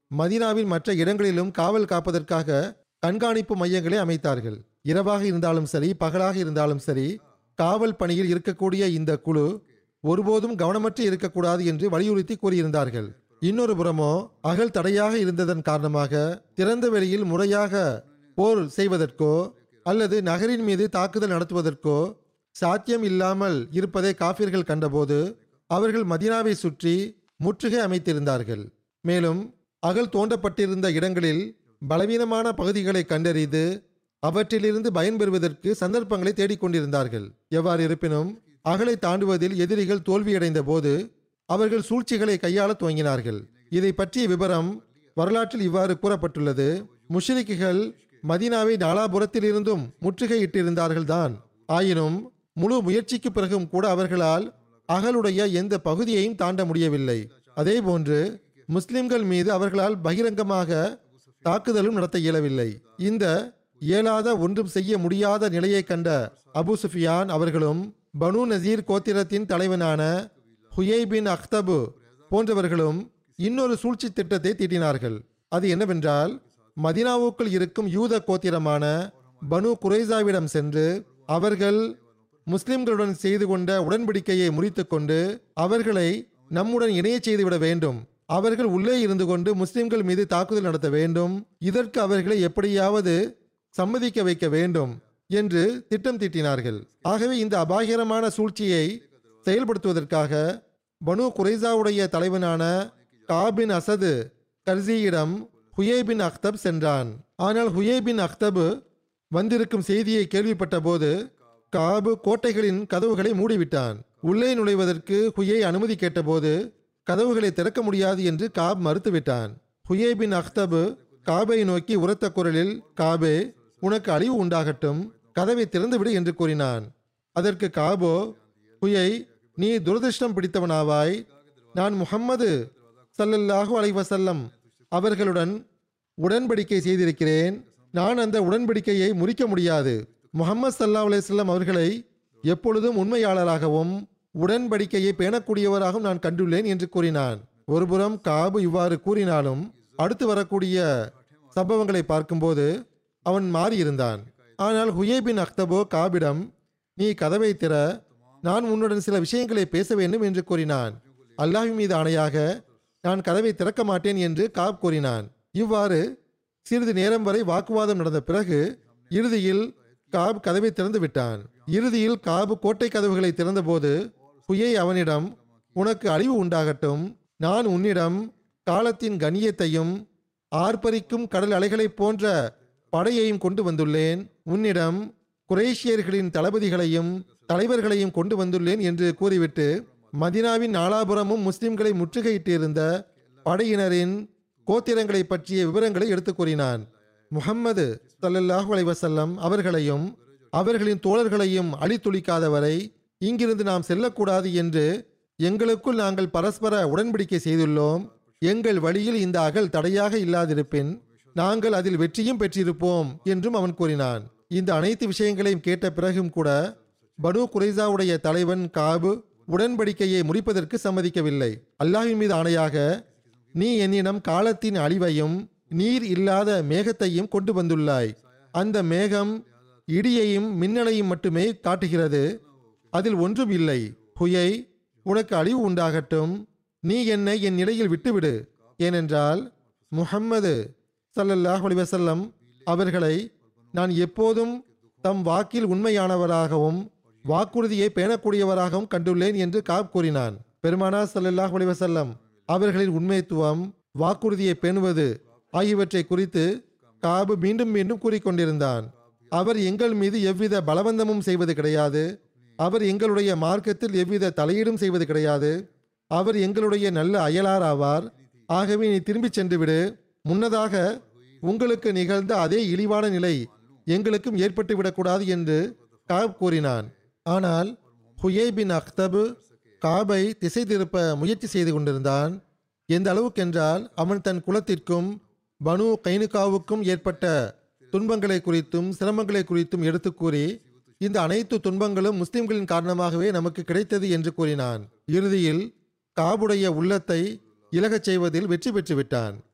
மதீனாவின் மற்ற இடங்களிலும் காவல் காப்பதற்காக கண்காணிப்பு மையங்களை அமைத்தார்கள் இரவாக இருந்தாலும் சரி பகலாக இருந்தாலும் சரி காவல் பணியில் இருக்கக்கூடிய இந்த குழு ஒருபோதும் கவனமற்று இருக்கக்கூடாது என்று வலியுறுத்தி கூறியிருந்தார்கள் இன்னொரு புறமோ அகல் தடையாக இருந்ததன் காரணமாக திறந்த வெளியில் முறையாக போர் செய்வதற்கோ அல்லது நகரின் மீது தாக்குதல் நடத்துவதற்கோ சாத்தியம் இல்லாமல் இருப்பதை காஃபிர்கள் கண்டபோது அவர்கள் மதீனாவை சுற்றி முற்றுகை அமைத்திருந்தார்கள் மேலும் அகல் தோண்டப்பட்டிருந்த இடங்களில் பலவீனமான பகுதிகளை கண்டறிந்து அவற்றிலிருந்து பயன்பெறுவதற்கு சந்தர்ப்பங்களை தேடிக்கொண்டிருந்தார்கள் எவ்வாறு இருப்பினும் அகலை தாண்டுவதில் எதிரிகள் தோல்வியடைந்த போது அவர்கள் சூழ்ச்சிகளை கையாளத் துவங்கினார்கள் இதை பற்றிய விவரம் வரலாற்றில் இவ்வாறு கூறப்பட்டுள்ளது முஷ்ரிக்குகள் மதீனாவை நாலாபுரத்திலிருந்தும் முற்றுகையிட்டிருந்தார்கள்தான் ஆயினும் முழு முயற்சிக்கு பிறகும் கூட அவர்களால் அகலுடைய எந்த பகுதியையும் தாண்ட முடியவில்லை அதேபோன்று முஸ்லிம்கள் மீது அவர்களால் பகிரங்கமாக தாக்குதலும் நடத்த இயலவில்லை இந்த இயலாத ஒன்றும் செய்ய முடியாத நிலையை கண்ட அபு சுஃபியான் அவர்களும் பனு நசீர் கோத்திரத்தின் தலைவனான ஹுயை பின் அக்தபு போன்றவர்களும் இன்னொரு சூழ்ச்சி திட்டத்தை தீட்டினார்கள் அது என்னவென்றால் மதினாவுக்குள் இருக்கும் யூத கோத்திரமான பனு குரைசாவிடம் சென்று அவர்கள் முஸ்லிம்களுடன் செய்து கொண்ட உடன்படிக்கையை முறித்துக்கொண்டு அவர்களை நம்முடன் இணையச் செய்துவிட வேண்டும் அவர்கள் உள்ளே இருந்து கொண்டு முஸ்லிம்கள் மீது தாக்குதல் நடத்த வேண்டும் இதற்கு அவர்களை எப்படியாவது சம்மதிக்க வைக்க வேண்டும் என்று திட்டம் தீட்டினார்கள் ஆகவே இந்த அபாயகரமான சூழ்ச்சியை செயல்படுத்துவதற்காக பனு குரைசாவுடைய தலைவனான காபின் அசது கர்சியிடம் ஹுயே பின் அக்தப் சென்றான் ஆனால் ஹுயே பின் அக்தப் வந்திருக்கும் செய்தியை கேள்விப்பட்ட போது காபு கோட்டைகளின் கதவுகளை மூடிவிட்டான் உள்ளே நுழைவதற்கு ஹுயை அனுமதி கேட்டபோது கதவுகளை திறக்க முடியாது என்று காப் மறுத்துவிட்டான் ஹுயே பின் அக்தபு காபை நோக்கி உரத்த குரலில் காபே உனக்கு அழிவு உண்டாகட்டும் கதவை திறந்துவிடு என்று கூறினான் அதற்கு காபோ ஹுயை நீ துரதிருஷ்டம் பிடித்தவனாவாய் நான் முஹம்மது ஸல்லல்லாஹு அலைஹி வஸல்லம் அவர்களுடன் உடன்படிக்கை செய்திருக்கிறேன் நான் அந்த உடன்படிக்கையை முறிக்க முடியாது முகமது சல்லா அலையம் அவர்களை எப்பொழுதும் உண்மையாளராகவும் உடன்படிக்கையை பேணக்கூடியவராகவும் நான் கண்டுள்ளேன் என்று கூறினான் ஒருபுறம் காபு இவ்வாறு கூறினாலும் அடுத்து வரக்கூடிய சம்பவங்களை பார்க்கும்போது அவன் மாறியிருந்தான் ஆனால் ஹுயே பின் அக்தபோ காபிடம் நீ கதவை திற நான் உன்னுடன் சில விஷயங்களை பேச வேண்டும் என்று கூறினான் அல்லாஹ் மீது ஆணையாக நான் கதவை திறக்க மாட்டேன் என்று காப் கூறினான் இவ்வாறு சிறிது நேரம் வரை வாக்குவாதம் நடந்த பிறகு இறுதியில் காப் கதவை திறந்து விட்டான் இறுதியில் காப் கோட்டை கதவுகளை திறந்தபோது புயை அவனிடம் உனக்கு அழிவு உண்டாகட்டும் நான் உன்னிடம் காலத்தின் கண்ணியத்தையும் ஆர்ப்பரிக்கும் கடல் அலைகளைப் போன்ற படையையும் கொண்டு வந்துள்ளேன் உன்னிடம் குரேஷியர்களின் தளபதிகளையும் தலைவர்களையும் கொண்டு வந்துள்ளேன் என்று கூறிவிட்டு மதினாவின் நாலாபுரமும் முஸ்லிம்களை முற்றுகையிட்டிருந்த படையினரின் கோத்திரங்களை பற்றிய விவரங்களை எடுத்துக் கூறினான் முஹம்மது ஸல்லல்லாஹு அலைஹி வஸல்லம் அவர்களையும் அவர்களின் தோழர்களையும் அழித்துளிக்காதவரை இங்கிருந்து நாம் செல்லக்கூடாது என்று எங்களுக்குள் நாங்கள் பரஸ்பர உடன்படிக்கை செய்துள்ளோம் எங்கள் வழியில் இந்த அகல் தடையாக இல்லாதிருப்பின் நாங்கள் அதில் வெற்றியும் பெற்றிருப்போம் என்றும் அவன் கூறினான் இந்த அனைத்து விஷயங்களையும் கேட்ட பிறகும் கூட பனு குரைசாவுடைய தலைவன் காபு உடன்படிக்கையை முறிப்பதற்கு சம்மதிக்கவில்லை அல்லாஹ்வின் மீது ஆணையாக நீ என்னிடம் காலத்தின் அழிவையும் நீர் இல்லாத மேகத்தையும் கொண்டு வந்துள்ளாய் அந்த மேகம் இடியையும் மின்னலையும் மட்டுமே காட்டுகிறது அதில் ஒன்றும் இல்லை ஹுயை உனக்கு அழிவு உண்டாகட்டும் நீ என்னை என் நிலையில் விட்டுவிடு ஏனென்றால் முஹம்மது ஸல்லல்லாஹு அலைஹி வஸல்லம் அவர்களை நான் எப்போதும் தம் வாக்கில் உண்மையானவராகவும் வாக்குறுதியை பேணக்கூடியவராகவும் கண்டுள்ளேன் என்று காப் கூறினான் பெருமானா ஸல்லல்லாஹு அலைஹி வஸல்லம் அவர்களின் உண்மைத்துவம் வாக்குறுதியை பேணுவது ஆகியவற்றை குறித்து காபு மீண்டும் மீண்டும் கூறிக்கொண்டிருந்தான் அவர் எங்கள் மீது எவ்வித பலவந்தமும் செய்வது கிடையாது அவர் எங்களுடைய மார்க்கத்தில் எவ்வித தலையீடும் செய்வது கிடையாது அவர் எங்களுடைய நல்ல அயலார் ஆவார் ஆகவே நீ திரும்பிச் சென்று விடு முன்னதாக உங்களுக்கு நிகழ்ந்த அதே இழிவான நிலை எங்களுக்கும் ஏற்பட்டு விடக்கூடாது என்று காப் கூறினான் ஆனால் ஹுயே பின் அக்தபு காபை திசை திருப்ப முயற்சி செய்து கொண்டிருந்தான் எந்த அளவுக்கென்றால் அவன் தன் குலத்திற்கும் பனு கைனுகாவுக்கும் ஏற்பட்ட துன்பங்களை குறித்தும் சிரமங்களை குறித்தும் எடுத்து கூறி இந்த அனைத்து துன்பங்களும் முஸ்லிம்களின் காரணமாகவே நமக்கு கிடைத்தது என்று கூறினான் இறுதியில் காபுடைய உள்ளத்தை இலகச் செய்வதில் வெற்றி பெற்று விட்டான்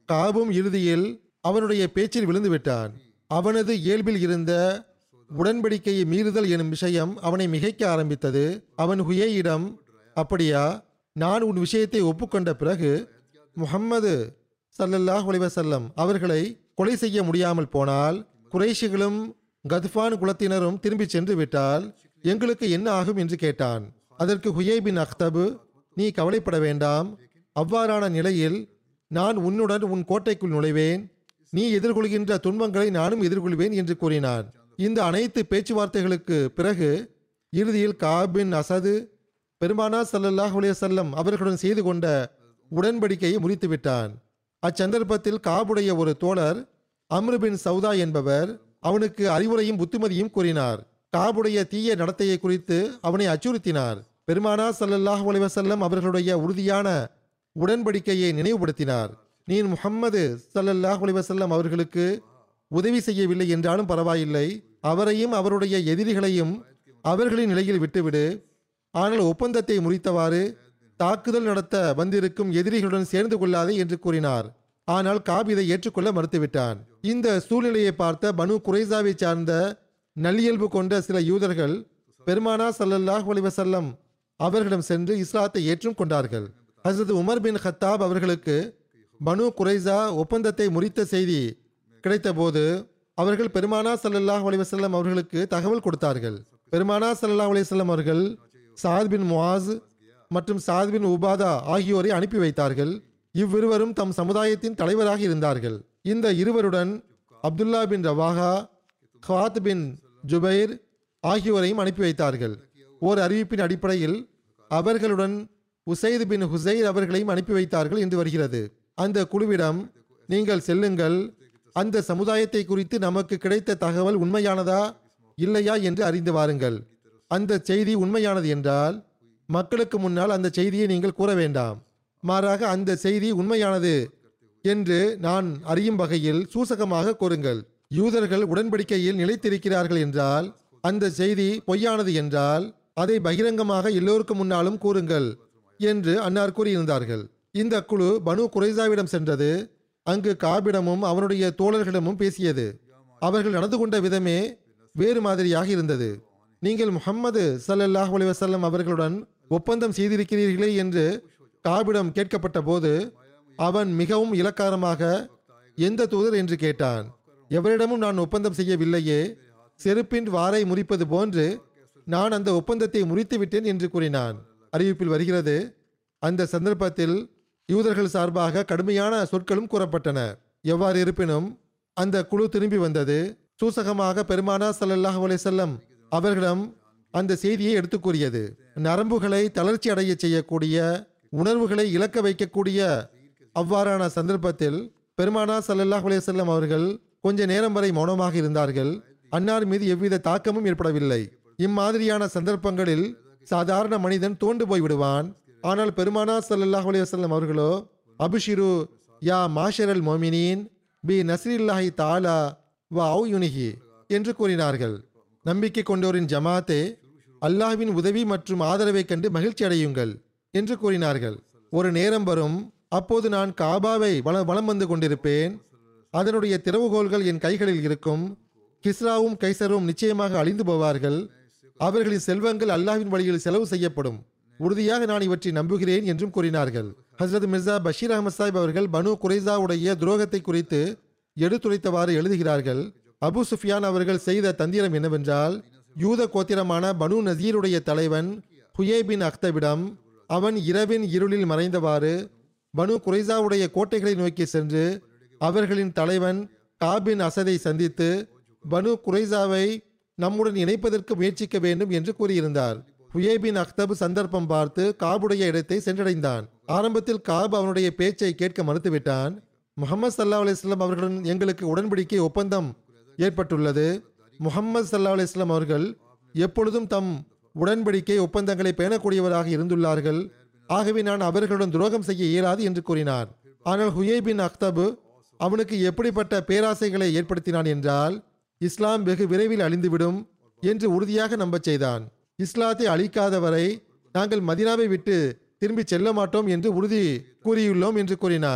காபும் இறுதியில் அவனுடைய பேச்சில் விழுந்து விட்டான் அவனது இயல்பில் இருந்த உடன்படிக்கையை மீறுதல் எனும் விஷயம் அவனை மிகைக்க ஆரம்பித்தது அவன் ஹுயேயிடம் அப்படியா நான் உன் விஷயத்தை ஒப்புக்கொண்ட பிறகு முஹம்மது ஸல்லல்லாஹு அலைஹி வஸல்லம் அவர்களை கொலை செய்ய முடியாமல் போனால் குறைஷிகளும் கத்ஃபான் குலத்தினரும் திரும்பிச் சென்று விட்டால் எங்களுக்கு என்ன ஆகும் என்று கேட்டான் அதற்கு ஹுயை பின் அக்தபு நீ கவலைப்பட வேண்டாம் அவ்வாறான நிலையில் நான் உன்னுடன் உன் கோட்டைக்குள் நுழைவேன் நீ எதிர்கொள்கின்ற துன்பங்களை நானும் எதிர்கொள்வேன் என்று கூறினான் இந்த அனைத்து பேச்சுவார்த்தைகளுக்கு பிறகு இறுதியில் காபின் அசது பெருமானா ஸல்லல்லாஹு அலைஹி வஸல்லம் அவர்களுடன் செய்து கொண்ட உடன்படிக்கையை முறித்து விட்டான் அச்சந்தர்ப்பத்தில் காபுடைய ஒரு தோழர் அம்ரு பின் சௌதா என்பவர் அவனுக்கு அறிவுரையும் புத்திமதியும் கூறினார் காபுடைய தீய நடத்தையை குறித்து அவனை அச்சுறுத்தினார் பெருமானா ஸல்லல்லாஹு அலைஹி வஸல்லம் அவர்களுடைய உறுதியான உடன்படிக்கையை நினைவுபடுத்தினார் நீ முஹம்மது ஸல்லல்லாஹு அலைஹி வஸல்லம் அவர்களுக்கு உதவி செய்யவில்லை என்றாலும் பரவாயில்லை அவரையும் அவருடைய எதிரிகளையும் அவர்களின் நிலையில் விட்டுவிடு ஆனால் ஒப்பந்தத்தை முறித்தவாறு தாக்குதல் நடத்த வந்திருக்கும் எதிரிகளுடன் சேர்ந்து கொள்ளாதே என்று கூறினார் ஆனால் காப் இதை ஏற்றுக்கொள்ள மறுத்துவிட்டான் இந்த சூழ்நிலையை பார்த்த பனு குறைசாவை சார்ந்த நல்லியல்பு கொண்ட சில யூதர்கள் பெருமானா ஸல்லல்லாஹு அலைஹி வஸல்லம் அவர்களிடம் சென்று இஸ்லாத்தை ஏற்றும் கொண்டார்கள் ஹசரத் உமர் பின் ஹத்தாப் அவர்களுக்கு பனு குறைசா ஒப்பந்தத்தை முறித்த செய்தி கிடைத்தபோது அவர்கள் பெருமானா ஸல்லல்லாஹு அலைஹி வஸல்லம் அவர்களுக்கு தகவல் கொடுத்தார்கள் பெருமானா ஸல்லல்லாஹு அலைஹி வஸல்லம் அவர்கள் சாத் பின் முஆஸ் மற்றும் சாத் பின் உபாதா ஆகியோரை அனுப்பி வைத்தார்கள் இவ்விருவரும் தம் சமுதாயத்தின் தலைவராக இருந்தார்கள் இந்த இருவருடன் அப்துல்லா பின் ரவாஹா ஹாத் பின் ஜுபைர் ஆகியோரையும் அனுப்பி வைத்தார்கள் ஓர் அறிவிப்பின் அடிப்படையில் அவர்களுடன் உசைத் பின் ஹுசைர் அவர்களையும் அனுப்பி வைத்தார்கள் என்று வருகிறது அந்த குழுவிடம் நீங்கள் செல்லுங்கள் அந்த சமுதாயத்தை குறித்து நமக்கு கிடைத்த தகவல் உண்மையானதா இல்லையா என்று அறிந்து வாருங்கள் அந்த செய்தி உண்மையானது என்றால் மக்களுக்கு முன்னால் அந்த செய்தியை நீங்கள் கூற வேண்டாம் மாறாக அந்த செய்தி உண்மையானது என்று நான் அறியும் வகையில் சூசகமாக கூறுங்கள் யூதர்கள் உடன்படிக்கையில் நிலைத்திருக்கிறார்கள் என்றால் அந்த செய்தி பொய்யானது என்றால் அதை பகிரங்கமாக எல்லோருக்கும் முன்னாலும் கூறுங்கள் என்று அன்னார் கூறியிருந்தார்கள் இந்த குழு பனு குறைசாவிடம் சென்றது அங்கு காபிடமும் அவனுடைய தோழர்களிடமும் பேசியது அவர்கள் நடந்து கொண்ட விதமே வேறு மாதிரியாக இருந்தது நீங்கள் முஹம்மது ஸல்லல்லாஹு அலைஹி வஸல்லம் அவர்களுடன் ஒப்பந்தம் செய்திருக்கிறீர்களே என்று காபிடம் கேட்கப்பட்ட போது அவன் மிகவும் இலக்காரமாக எந்த தூதர் என்று கேட்டான் எவரிடமும் நான் ஒப்பந்தம் செய்யவில்லையே செருப்பின் வாரை முறிப்பது போன்று நான் அந்த ஒப்பந்தத்தை முறித்து விட்டேன் என்று கூறினான் அறிவிப்பில் வருகிறது அந்த சந்தர்ப்பத்தில் யூதர்கள் சார்பாக கடுமையான சொற்களும் கூறப்பட்டன எவ்வாறு இருப்பினும் அந்த குழு திரும்பி வந்தது சூசகமாக பெருமானா ஸல்லல்லாஹு அலைஹி வஸல்லம் அவர்களிடம் அந்த செய்தியை எடுத்து கூறியது நரம்புகளை தளர்ச்சி அடைய செய்யக்கூடிய உணர்வுகளை இழக்க வைக்கக்கூடிய அவ்வாறான சந்தர்ப்பத்தில் பெருமானா ஸல்லல்லாஹு அலைஹி வஸல்லம் அவர்கள் கொஞ்ச நேரம் வரை மௌனமாக இருந்தார்கள் அன்னார் மீது எவ்வித தாக்கமும் ஏற்படவில்லை இம்மாதிரியான சந்தர்ப்பங்களில் சாதாரண மனிதன் தோண்டு போய் விடுவான் ஆனால் பெருமானா ஸல்லல்லாஹு அலைஹி வஸல்லம் அவர்களோ அபிஷிரு யா மாஷரல் மோமினின் பி நஸ்ரில்லாஹி தாலா வ அவு யுனிஹி என்று கூறினார்கள் நம்பிக்கை கொண்டோரின் ஜமாத்தே அல்லாஹ்வின் உதவி மற்றும் ஆதரவைக் கண்டு மகிழ்ச்சி அடையுங்கள் என்று கூறினார்கள் ஒரு நேரம் வரும் அப்போது நான் காபாவை வள வலம் வந்து கொண்டிருப்பேன் அதனுடைய திறவுகோல்கள் என் கைகளில் இருக்கும் கிஸ்ராவும் கைசரும் நிச்சயமாக அழிந்து போவார்கள் அவர்களின் செல்வங்கள் அல்லாஹ்வின் வழியில் செலவு செய்யப்படும் உறுதியாக நான் இவற்றை நம்புகிறேன் என்றும் கூறினார்கள் ஹஸ்ரத் மிர்சா பஷீர் அஹமத் சாஹிப் அவர்கள் பனு குறைசாவுடைய துரோகத்தை குறித்து எடுத்துரைத்தவாறு எழுதுகிறார்கள் அபு சுஃபியான் அவர்கள் செய்த தந்திரம் என்னவென்றால் யூத கோத்திரமான பனு நசீருடைய தலைவன் ஹுயே பின் அக்தவிடம் அவன் இரவின் இருளில் மறைந்தவாறு பனு குறைசாவுடைய கோட்டைகளை நோக்கி சென்று அவர்களின் தலைவன் காபின் அசதை சந்தித்து பனு குறைசாவை நம்முடன் இணைப்பதற்கு முயற்சிக்க வேண்டும் என்று கூறியிருந்தார் ஹுயேபின் அக்தப் சந்தர்ப்பம் பார்த்து காபுடைய இடத்தை சென்றடைந்தான் ஆரம்பத்தில் காப் அவனுடைய பேச்சை கேட்க மறுத்துவிட்டான் முகமது சல்லா அலிஸ்லாம் அவர்களுடன் எங்களுக்கு உடன்படிக்கை ஒப்பந்தம் ஏற்பட்டுள்ளது முகமது சல்லா அலிஸ்லாம் அவர்கள் எப்பொழுதும் தம் உடன்படிக்கை ஒப்பந்தங்களை பேணக்கூடியவராக இருந்துள்ளார்கள் ஆகவே நான் அவர்களுடன் துரோகம் செய்ய இயலாது என்று கூறினார் ஆனால் ஹுயே பின் அக்தபு அவனுக்கு எப்படிப்பட்ட பேராசைகளை ஏற்படுத்தினான் என்றால் இஸ்லாம் வெகு விரைவில் அழிந்துவிடும் என்று உறுதியாக நம்பச் செய்தான் இஸ்லாத்தை அழிக்காதவரை நாங்கள் மதினாவை விட்டு திரும்பி செல்ல மாட்டோம் என்று உறுதி கூறியுள்ளோம் என்று கூறினான்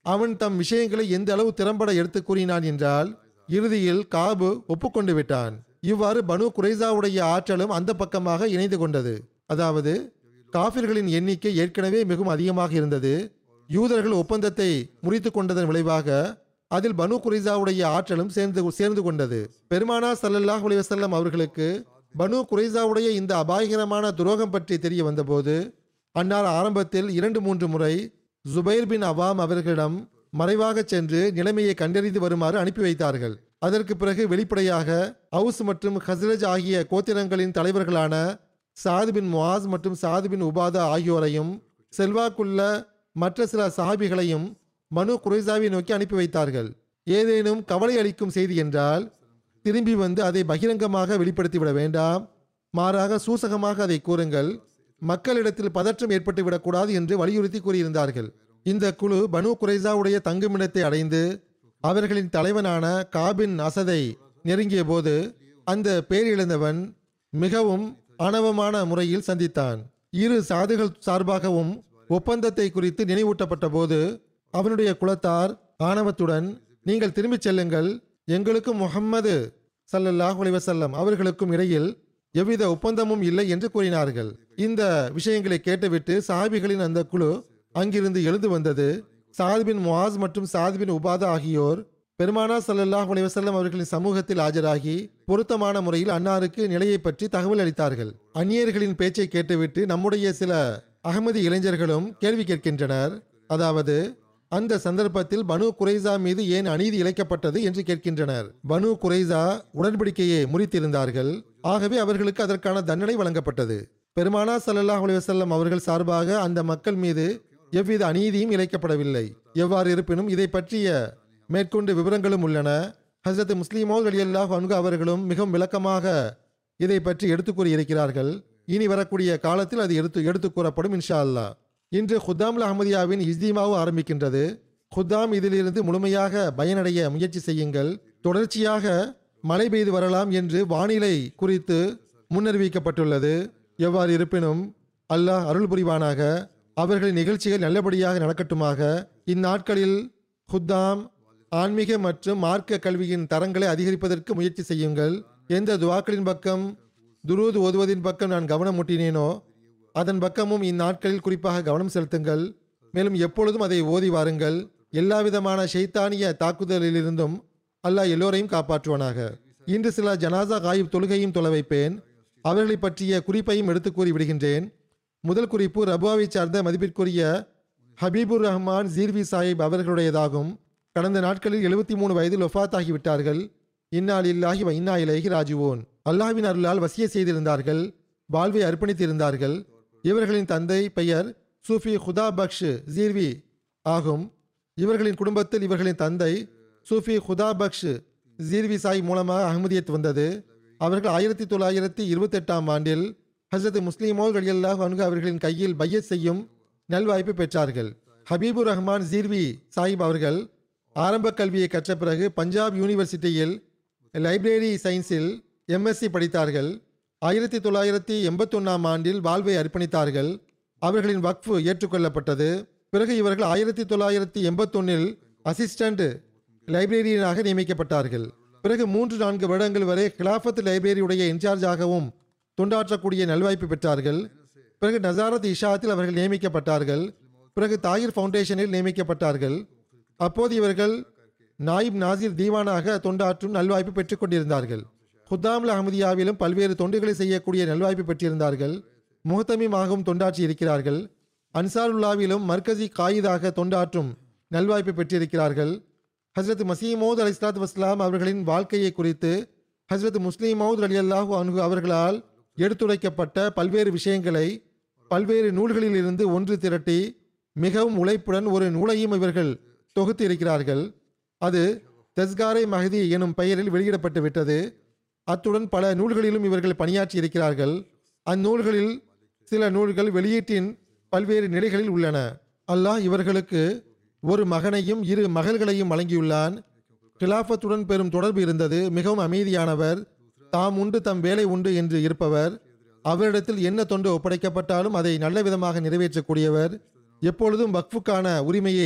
அவன் தம் விஷயங்களை எந்த அளவு திறம்பட எடுத்து கூறினான் என்றால் இறுதியில் காபு ஒப்புக்கொண்டு விட்டான் இவ்வாறு பனு குறைசாவுடைய ஆற்றலும் அந்த பக்கமாக இணைந்து கொண்டது அதாவது காபிர்களின் எண்ணிக்கை ஏற்கனவே மிகவும் அதிகமாக இருந்தது யூதர்கள் ஒப்பந்தத்தை முறித்து கொண்டதன் விளைவாக அதில் பனு குறைசாவுடைய ஆற்றலும் சேர்ந்து சேர்ந்து கொண்டது பெருமானா ஸல்லல்லாஹு அலைஹி வஸல்லம் அவர்களுக்கு பனு குறைசாவுடைய இந்த அபாயகரமான துரோகம் பற்றி தெரிய வந்தபோது அன்னார் ஆரம்பத்தில் இரண்டு மூன்று முறை ஜுபைர் பின் அவாம் அவர்களிடம் மறைவாக சென்று நிலைமையை கண்டறிந்து வருமாறு அனுப்பி வைத்தார்கள் அதற்கு பிறகு வெளிப்படையாக அவுஸ் மற்றும் ஹஸ்ரஜ் ஆகிய கோத்திரங்களின் தலைவர்களான சாது பின் முவாஸ் மற்றும் சாது பின் உபாதா ஆகியோரையும் செல்வாக்குள்ள மற்ற சில சஹாபிகளையும் மனு குறைசாவை நோக்கி அனுப்பி வைத்தார்கள் ஏதேனும் கவலை அளிக்கும் செய்தி என்றால் திரும்பி வந்து அதை பகிரங்கமாக வெளிப்படுத்திவிட வேண்டாம் மாறாக சூசகமாக அதை கூறுங்கள் மக்களிடத்தில் பதற்றம் ஏற்பட்டுவிடக்கூடாது என்று வலியுறுத்தி கூறியிருந்தார்கள் இந்த குழு பனு குறைசாவுடைய தங்குமிடத்தை அடைந்து அவர்களின் தலைவனான காபின் அசதை நெருங்கிய போது அந்த பேரிழந்தவன் மிகவும் ஆணவமான முறையில் சந்தித்தான் இரு சாதுகள் சார்பாகவும் ஒப்பந்தத்தை குறித்து நினைவூட்டப்பட்ட போது அவனுடைய குலத்தார் ஆணவத்துடன் நீங்கள் திரும்பிச் செல்லுங்கள் எங்களுக்கும் முஹம்மது ஸல்லல்லாஹு அலைஹி வஸல்லம் அவர்களுக்கும் இடையில் எவ்வித ஒப்பந்தமும் இல்லை என்று கூறினார்கள் இந்த விஷயங்களை கேட்டுவிட்டு சாஹிபிகளின் அந்த குழு அங்கிருந்து எழுந்து வந்தது சாத் பின் முவாஸ் மற்றும் சாத் பின் உபாதா ஆகியோர் பெருமானா ஸல்லல்லாஹு அலைஹி வஸல்லம் அவர்களின் சமூகத்தில் ஆஜராகி பொருத்தமான முறையில் அன்னாருக்கு நிலையை பற்றி தகவல் அளித்தார்கள் அந்நியர்களின் பேச்சை கேட்டுவிட்டு நம்முடைய சில அகமதி இளைஞர்களும் கேள்வி கேட்கின்றனர் அதாவது அந்த சந்தர்ப்பத்தில் பனு குறைசா மீது ஏன் அநீதி இழைக்கப்பட்டது என்று கேட்கின்றனர் பனு குறைசா உடன்படிக்கையை முறித்திருந்தார்கள் ஆகவே அவர்களுக்கு அதற்கான தண்டனை வழங்கப்பட்டது பெருமானா ஸல்லல்லாஹு அலைஹி வஸல்லம் அவர்கள் சார்பாக அந்த மக்கள் மீது எவ்வித அநீதியும் இழைக்கப்படவில்லை எவ்வாறு இருப்பினும் இதை பற்றிய மேற்கொண்டு விவரங்களும் உள்ளன ஹசரத் முஸ்லிமோ அலியல்லாஹ் அன்கு அவர்களும் மிகவும் விளக்கமாக இதை பற்றி எடுத்துக் கூறியிருக்கிறார்கள் இனி வரக்கூடிய காலத்தில் அது எடுத்து எடுத்துக் கூறப்படும் இன்ஷா அல்லாஹ் இன்று குத்தாம் அஹமதியாவின் இஸ்தீமாவும் ஆரம்பிக்கின்றது குத்தாம் இதிலிருந்து முழுமையாக பயனடைய முயற்சி செய்யுங்கள் தொடர்ச்சியாக மழை பெய்து வரலாம் என்று வானிலை குறித்து முன்னறிவிக்கப்பட்டுள்ளது எவ்வாறு இருப்பினும் அல்லாஹ் அருள் புரிவானாக அவர்களின் நிகழ்ச்சிகள் நல்லபடியாக நடக்கட்டுமாக இந்நாட்களில் குத்தாம் ஆன்மீக மற்றும் மார்க்க கல்வியின் தரங்களை அதிகரிப்பதற்கு முயற்சி செய்யுங்கள் எந்த துவாக்களின் பக்கம் துரூது ஓதுவதின் பக்கம் நான் கவனம் முட்டினேனோ அதன் பக்கமும் இந்நாட்களில் குறிப்பாக கவனம் செலுத்துங்கள் மேலும் எப்பொழுதும் அதை ஓதி வாருங்கள் எல்லாவிதமான ஷைத்தானிய தாக்குதலிலிருந்தும் அல்லாஹ் எல்லோரையும் காப்பாற்றுவானாக இன்று சில ஜனாசா காயிப் தொழுகையும் தொலை வைப்பேன் அவர்களை பற்றிய குறிப்பையும் எடுத்து கூறி விடுகின்றேன் முதல் குறிப்பு ரபுவாவை சார்ந்த மதிப்பிற்குரிய ஹபீபுர் ரஹ்மான் ஜீர்வி சாஹிப் அவர்களுடையதாகும் கடந்த நாட்களில் எழுபத்தி மூணு வயதில் ஒஃபாத் ஆகிவிட்டார்கள் இன்னால் இல்லாஹி வ இன்னா இலைஹி ராஜுவோன் அல்லாஹ்வின் அருளால் வசிய செய்திருந்தார்கள் வாழ்வை அர்ப்பணித்திருந்தார்கள் இவர்களின் தந்தை பெயர் சூஃபி ஹுதா பக்ஷ் ஜீர்வி ஆகும் இவர்களின் குடும்பத்தில் இவர்களின் தந்தை சூஃபி ஹுதா பக்ஷ் ஜீர்வி சாய் மூலமாக அகமதியத் வந்தது அவர்கள் ஆயிரத்தி தொள்ளாயிரத்தி இருபத்தெட்டாம் ஆண்டில் ஹசரத் முஸ்லிமோ ரலியல்லாஹு அன்ஹு அவர்களின் கையில் பையத் செய்யும் நல்வாய்ப்பு பெற்றார்கள் ஹபீபுர் ரஹ்மான் ஜீர்வி சாஹிப் அவர்கள் ஆரம்ப கல்வியை கற்ற பிறகு பஞ்சாப் யூனிவர்சிட்டியில் லைப்ரரி சயின்ஸில் எம்எஸ்சி படித்தார்கள் ஆயிரத்தி தொள்ளாயிரத்தி எண்பத்தொன்னாம் ஆண்டில் வாழ்வை அர்ப்பணித்தார்கள் அவர்களின் வக்ஃபு ஏற்றுக்கொள்ளப்பட்டது பிறகு இவர்கள் ஆயிரத்தி தொள்ளாயிரத்தி எண்பத்தொன்னில் அசிஸ்டண்ட் லைப்ரரியனாக நியமிக்கப்பட்டார்கள் பிறகு மூன்று நான்கு வருடங்கள் வரை கிலாஃபத் லைப்ரரியுடைய இன்சார்ஜாகவும் தொண்டாற்றக்கூடிய நல்வாய்ப்பு பெற்றார்கள் பிறகு நசாரத் இஷாத்தில் அவர்கள் நியமிக்கப்பட்டார்கள் பிறகு தாகிர் ஃபவுண்டேஷனில் நியமிக்கப்பட்டார்கள் அப்போது இவர்கள் நாயிப் நாசிர் தீவானாக தொண்டாற்றும் நல்வாய்ப்பு பெற்றுக் கொண்டிருந்தார்கள் ஹுத்தாமுல் அஹமதியாவிலும் பல்வேறு தொண்டுகளை செய்யக்கூடிய நல்வாய்ப்பு பெற்றிருந்தார்கள் முகத்தமீமாகவும் தொண்டாற்றி இருக்கிறார்கள் அன்சாருல்லாவிலும் மர்கசி காயிதாக தொண்டாற்றும் நல்வாய்ப்பு பெற்றிருக்கிறார்கள் ஹஸ்ரத் மசீமோத் அலி இஸ்லாத் வஸ்லாம் அவர்களின் வாழ்க்கையை குறித்து ஹஸ்ரத் முஸ்லீம் மவுத் அலி அல்லாஹூ அன்ஹு அவர்களால் எடுத்துரைக்கப்பட்ட பல்வேறு விஷயங்களை பல்வேறு நூல்களில் இருந்து ஒன்று திரட்டி மிகவும் உழைப்புடன் ஒரு நூலையும் இவர்கள் தொகுத்து இருக்கிறார்கள் அது தஸ்காரை மஹதி எனும் பெயரில் வெளியிடப்பட்டு விட்டது அத்துடன் பல நூல்களிலும் இவர்கள் பணியாற்றி இருக்கிறார்கள் அந்நூல்களில் சில நூல்கள் வெளியீட்டின் பல்வேறு நிலைகளில் உள்ளன அல்லாஹ் இவர்களுக்கு ஒரு மகனையும் இரு மகள்களையும் வழங்கியுள்ளான் கிலாஃபத்துடன் பெரும் தொடர்பு இருந்தது மிகவும் அமைதியானவர் தாம் உண்டு தம் வேலை உண்டு என்று இருப்பவர் அவரிடத்தில் என்ன தொண்டு ஒப்படைக்கப்பட்டாலும் அதை நல்ல விதமாக நிறைவேற்றக்கூடியவர் எப்பொழுதும் வக்ஃபுக்கான உரிமையை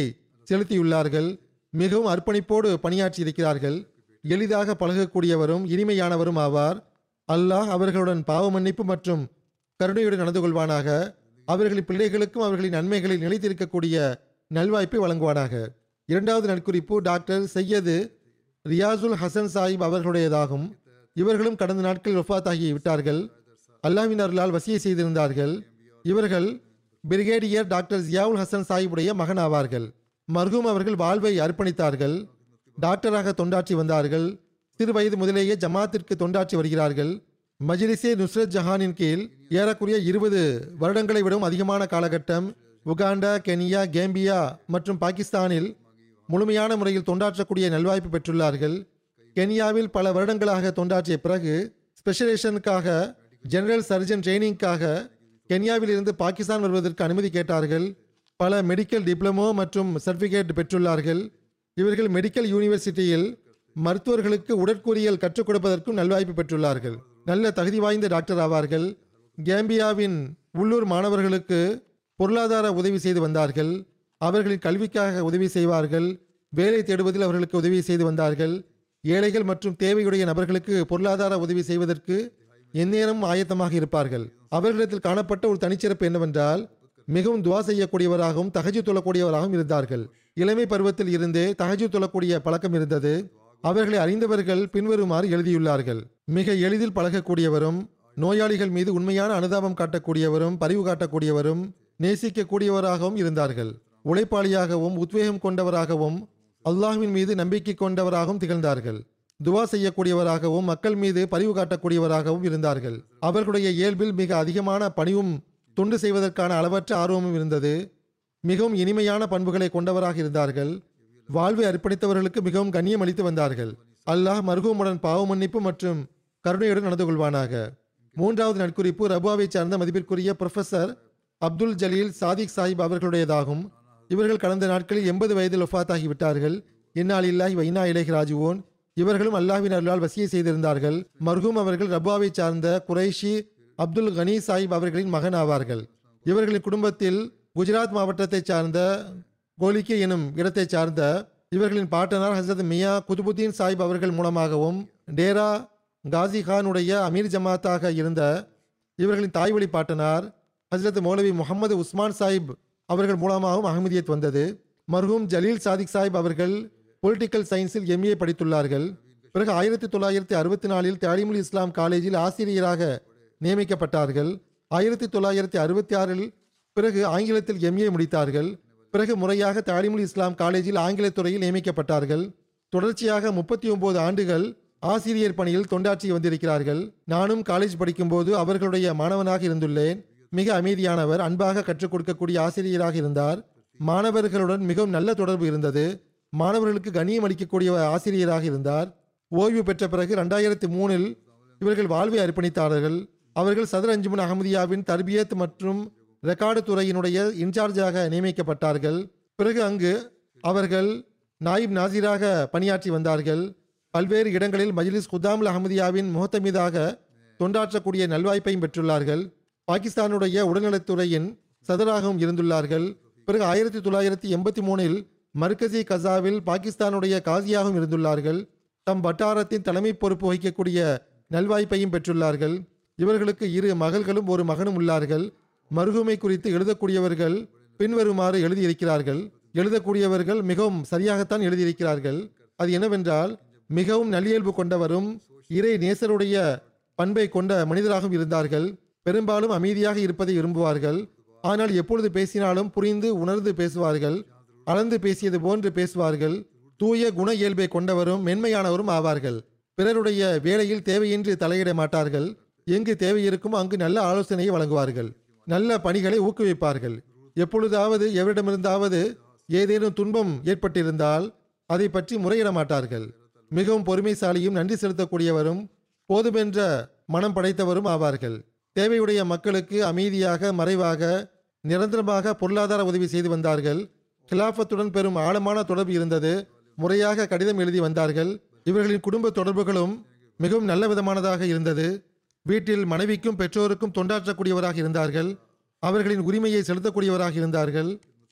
செலுத்தியுள்ளார்கள் மிகவும் அர்ப்பணிப்போடு பணியாற்றியிருக்கிறார்கள் எளிதாக பழகக்கூடியவரும் இனிமையானவரும் ஆவார் அல்லாஹ் அவர்களுடன் பாவ மன்னிப்பு மற்றும் கருணையுடன் நடந்து கொள்வானாக அவர்களின் பிள்ளைகளுக்கும் அவர்களின் நன்மைகளில் நிலைத்திருக்கக்கூடிய நல்வாய்ப்பை வழங்குவானாக இரண்டாவது நற்குறிப்பு டாக்டர் சையது ரியாசுல் ஹசன் சாஹிப் அவர்களுடையதாகும் இவர்களும் கடந்த நாட்களில் வஃபாத்தாகி விட்டார்கள் அல்லாஹ்வின் அருளால் வசியை செய்திருந்தார்கள் இவர்கள் பிரிகேடியர் டாக்டர் ஜியாவுல் ஹசன் சாஹிபுடைய மகன் ஆவார்கள் மர்ஹூம் அவர்கள் வாழ்வை அர்ப்பணித்தார்கள் டாக்டராக தொண்டாற்றி வந்தார்கள் சிறு வயது முதலேயே ஜமாத்திற்கு தொண்டாற்றி வருகிறார்கள் மஜ்லிஸே நுஸ்ரத் ஜஹானின் கீழ் ஏறக்குறைய இருபது வருடங்களை விடவும் அதிகமான காலகட்டம் உகாண்டா கெனியா கேம்பியா மற்றும் பாகிஸ்தானில் முழுமையான முறையில் தொண்டாற்றக்கூடிய நல்வாய்ப்பு பெற்றுள்ளார்கள் கென்யாவில் பல வருடங்களாக தொண்டாற்றிய பிறகு ஸ்பெஷலைசேஷனுக்காக ஜெனரல் சர்ஜன் ட்ரைனிங்காக கென்யாவில் இருந்து பாகிஸ்தான் வருவதற்கு அனுமதி கேட்டார்கள் பல மெடிக்கல் டிப்ளமோ மற்றும் சர்டிஃபிகேட் பெற்றுள்ளார்கள் இவர்கள் மெடிக்கல் யூனிவர்சிட்டியில் மருத்துவர்களுக்கு உடற்கூறியல் கற்றுக் கொடுப்பதற்கும் நல்வாய்ப்பு பெற்றுள்ளார்கள் நல்ல தகுதி வாய்ந்த டாக்டர் ஆவார்கள் கேம்பியாவின் உள்ளூர் மாணவர்களுக்கு பொருளாதார உதவி செய்து வந்தார்கள் அவர்களின் கல்விக்காக உதவி செய்வார்கள் வேலை தேடுவதில் அவர்களுக்கு உதவி செய்து வந்தார்கள் ஏழைகள் மற்றும் தேவையுடைய நபர்களுக்கு பொருளாதார உதவி செய்வதற்கு எந்நேரமும் ஆயத்தமாக இருப்பார்கள் அவர்களிடத்தில் காணப்பட்ட ஒரு தனிச்சிறப்பு என்னவென்றால் மிகவும் துவா செய்யக்கூடியவராகவும் தகஜு தொழக்கூடியவராகவும் இருந்தார்கள் இளமை பருவத்தில் இருந்தே தகஜு தொழக்கூடிய பழக்கம் இருந்தது அவர்களை அறிந்தவர்கள் பின்வருமாறு எழுதியுள்ளார்கள் மிக எளிதில் பழகக்கூடியவரும் நோயாளிகள் மீது உண்மையான அனுதாபம் காட்டக்கூடியவரும் பரிவு காட்டக்கூடியவரும் நேசிக்கக்கூடியவராகவும் இருந்தார்கள் உழைப்பாளியாகவும் உத்வேகம் கொண்டவராகவும் அல்லாஹ்வின் மீது நம்பிக்கை கொண்டவராகவும் திகழ்ந்தார்கள் துவா செய்யக்கூடியவராகவும் மக்கள் மீது பரிவு காட்டக்கூடியவராகவும் இருந்தார்கள் அவர்களுடைய இயல்பில் மிக அதிகமான பணிவும் தொண்டு செய்வதற்கான அளவற்ற ஆர்வமும் இருந்தது மிகவும் இனிமையான பண்புகளை கொண்டவராக இருந்தார்கள் வாழ்வை அர்ப்பணித்தவர்களுக்கு மிகவும் கண்ணியம் அளித்து வந்தார்கள் அல்லாஹ் மருகமுடன் பாவ மன்னிப்பு மற்றும் கருணையுடன் நடந்து கொள்வானாக மூன்றாவது நட்குறிப்பு ரபுவாவை சார்ந்த மதிப்பிற்குரிய ப்ரொஃபசர் அப்துல் ஜலீல் சாதிக் சாஹிப் அவர்களுடையதாகும் இவர்கள் கடந்த நாட்களில் எண்பது வயதில் ஒஃபாத்தாகி விட்டார்கள் இன்னால் இல்லாஹி வைனா இலேஹி ராஜுவோன் இவர்களும் அல்லாஹ்வின் அருளால் வசியை செய்திருந்தார்கள் மர்ஹூம் அவர்கள் ரபுவாவை சார்ந்த குறைஷி அப்துல் கனி சாஹிப் அவர்களின் மகன் ஆவார்கள் இவர்களின் குடும்பத்தில் குஜராத் மாவட்டத்தைச் சார்ந்த கோலிக்கி எனும் இடத்தைச் சார்ந்த இவர்களின் பாட்டனார் ஹசரத் மியா குதுபுத்தீன் சாஹிப் அவர்கள் மூலமாகவும் டேரா காசி கானுடைய அமீர் ஜமாத்தாக இருந்த இவர்களின் தாய்வழி பாட்டனார் ஹசரத் மௌலவி முகமது உஸ்மான் சாஹிப் அவர்கள் மூலமாகவும் அகமதியத் வந்தது மர்ஹூம் ஜலீல் சாதிக் சாஹிப் அவர்கள் பொலிட்டிக்கல் சயின்ஸில் எம்ஏ படித்துள்ளார்கள் பிறகு ஆயிரத்தி தொள்ளாயிரத்தி அறுபத்தி நாலில் தாலிமுல் இஸ்லாம் காலேஜில் ஆசிரியராக நியமிக்கப்பட்டார்கள் ஆயிரத்தி தொள்ளாயிரத்தி அறுபத்தி ஆறில் பிறகு ஆங்கிலத்தில் எம்ஏ முடித்தார்கள் பிறகு முறையாக தாலிமுல் இஸ்லாம் காலேஜில் ஆங்கிலத் துறையில் நியமிக்கப்பட்டார்கள் தொடர்ச்சியாக முப்பத்தி ஒன்பது ஆண்டுகள் ஆசிரியர் பணியில் தொண்டாற்றி வந்திருக்கிறார்கள் நானும் காலேஜ் படிக்கும்போது அவர்களுடைய மாணவனாக இருந்துள்ளேன் மிக அமைதியானவர் அன்பாக கற்றுக் கொடுக்கக்கூடிய ஆசிரியராக இருந்தார் மாணவர்களுடன் மிகவும் நல்ல தொடர்பு இருந்தது மாணவர்களுக்கு கண்ணியம் அளிக்கக்கூடிய ஆசிரியராக இருந்தார் ஓய்வு பெற்ற பிறகு ரெண்டாயிரத்தி மூணில் இவர்கள் வாழ்வை அர்ப்பணித்தார்கள் அவர்கள் சதர் அஞ்சுமன் அகமதியாவின் தர்பியத் மற்றும் ரெக்கார்டு துறையினுடைய இன்சார்ஜாக நியமிக்கப்பட்டார்கள் பிறகு அங்கு அவர்கள் நாயிப் நாசிராக பணியாற்றி வந்தார்கள் பல்வேறு இடங்களில் மஜ்லிஸ் குதாமுல் அகமதியாவின் முகத்தமீதாக தொண்டாற்றக்கூடிய நல்வாய்ப்பையும் பெற்றுள்ளார்கள் பாகிஸ்தானுடைய உடல்நலத்துறையின் சதராகவும் இருந்துள்ளார்கள் பிறகு ஆயிரத்தி தொள்ளாயிரத்தி எண்பத்தி மூணில் மர்கசி கசாவில் பாகிஸ்தானுடைய காசியாகவும் இருந்துள்ளார்கள் தம் வட்டாரத்தின் தலைமை பொறுப்பு வகிக்கக்கூடிய நல்வாய்ப்பையும் பெற்றுள்ளார்கள் இவர்களுக்கு இரு மகள்களும் ஒரு மகனும் உள்ளார்கள் மருகுமை குறித்து எழுதக்கூடியவர்கள் பின்வருமாறு எழுதியிருக்கிறார்கள் எழுதக்கூடியவர்கள் மிகவும் சரியாகத்தான் எழுதியிருக்கிறார்கள் அது என்னவென்றால் மிகவும் நல்லியல்பு கொண்டவரும் இறை நேசருடைய பண்பை கொண்ட மனிதராகவும் இருந்தார்கள் பெரும்பாலும் அமைதியாக இருப்பதை விரும்புவார்கள் ஆனால் எப்பொழுது பேசினாலும் புரிந்து உணர்ந்து பேசுவார்கள் அளந்து பேசியது போன்று பேசுவார்கள் தூய குண இயல்பை கொண்டவரும் மென்மையானவரும் ஆவார்கள் பிறருடைய வேலையில் தேவையின்றி தலையிட மாட்டார்கள் எங்கு தேவை இருக்குமோ அங்கு நல்ல ஆலோசனையை வழங்குவார்கள் நல்ல பணிகளை ஊக்குவிப்பார்கள் எப்பொழுதாவது எவரிடமிருந்தாவது ஏதேனும் துன்பம் ஏற்பட்டிருந்தால் அதை பற்றி முறையிட மாட்டார்கள் மிகவும் பொறுமைசாலியும் நன்றி செலுத்தக்கூடியவரும் போதுமென்ற மனம் படைத்தவரும் ஆவார்கள் தேவையுடைய மக்களுக்கு அமைதியாக மறைவாக நிரந்தரமாக பொருளாதார உதவி செய்து வந்தார்கள் கிலாஃபத்துடன் பெரும் ஆழமான தொடர்பு இருந்தது முறையாக கடிதம் எழுதி வந்தார்கள் இவர்களின் குடும்ப தொடர்புகளும் மிகவும் நல்ல விதமானதாக இருந்தது வீட்டில் மனைவிக்கும் பெற்றோருக்கும் தொண்டாற்றக்கூடியவராக இருந்தார்கள் அவர்களின் உரிமையை செலுத்தக்கூடியவராக இருந்தார்கள்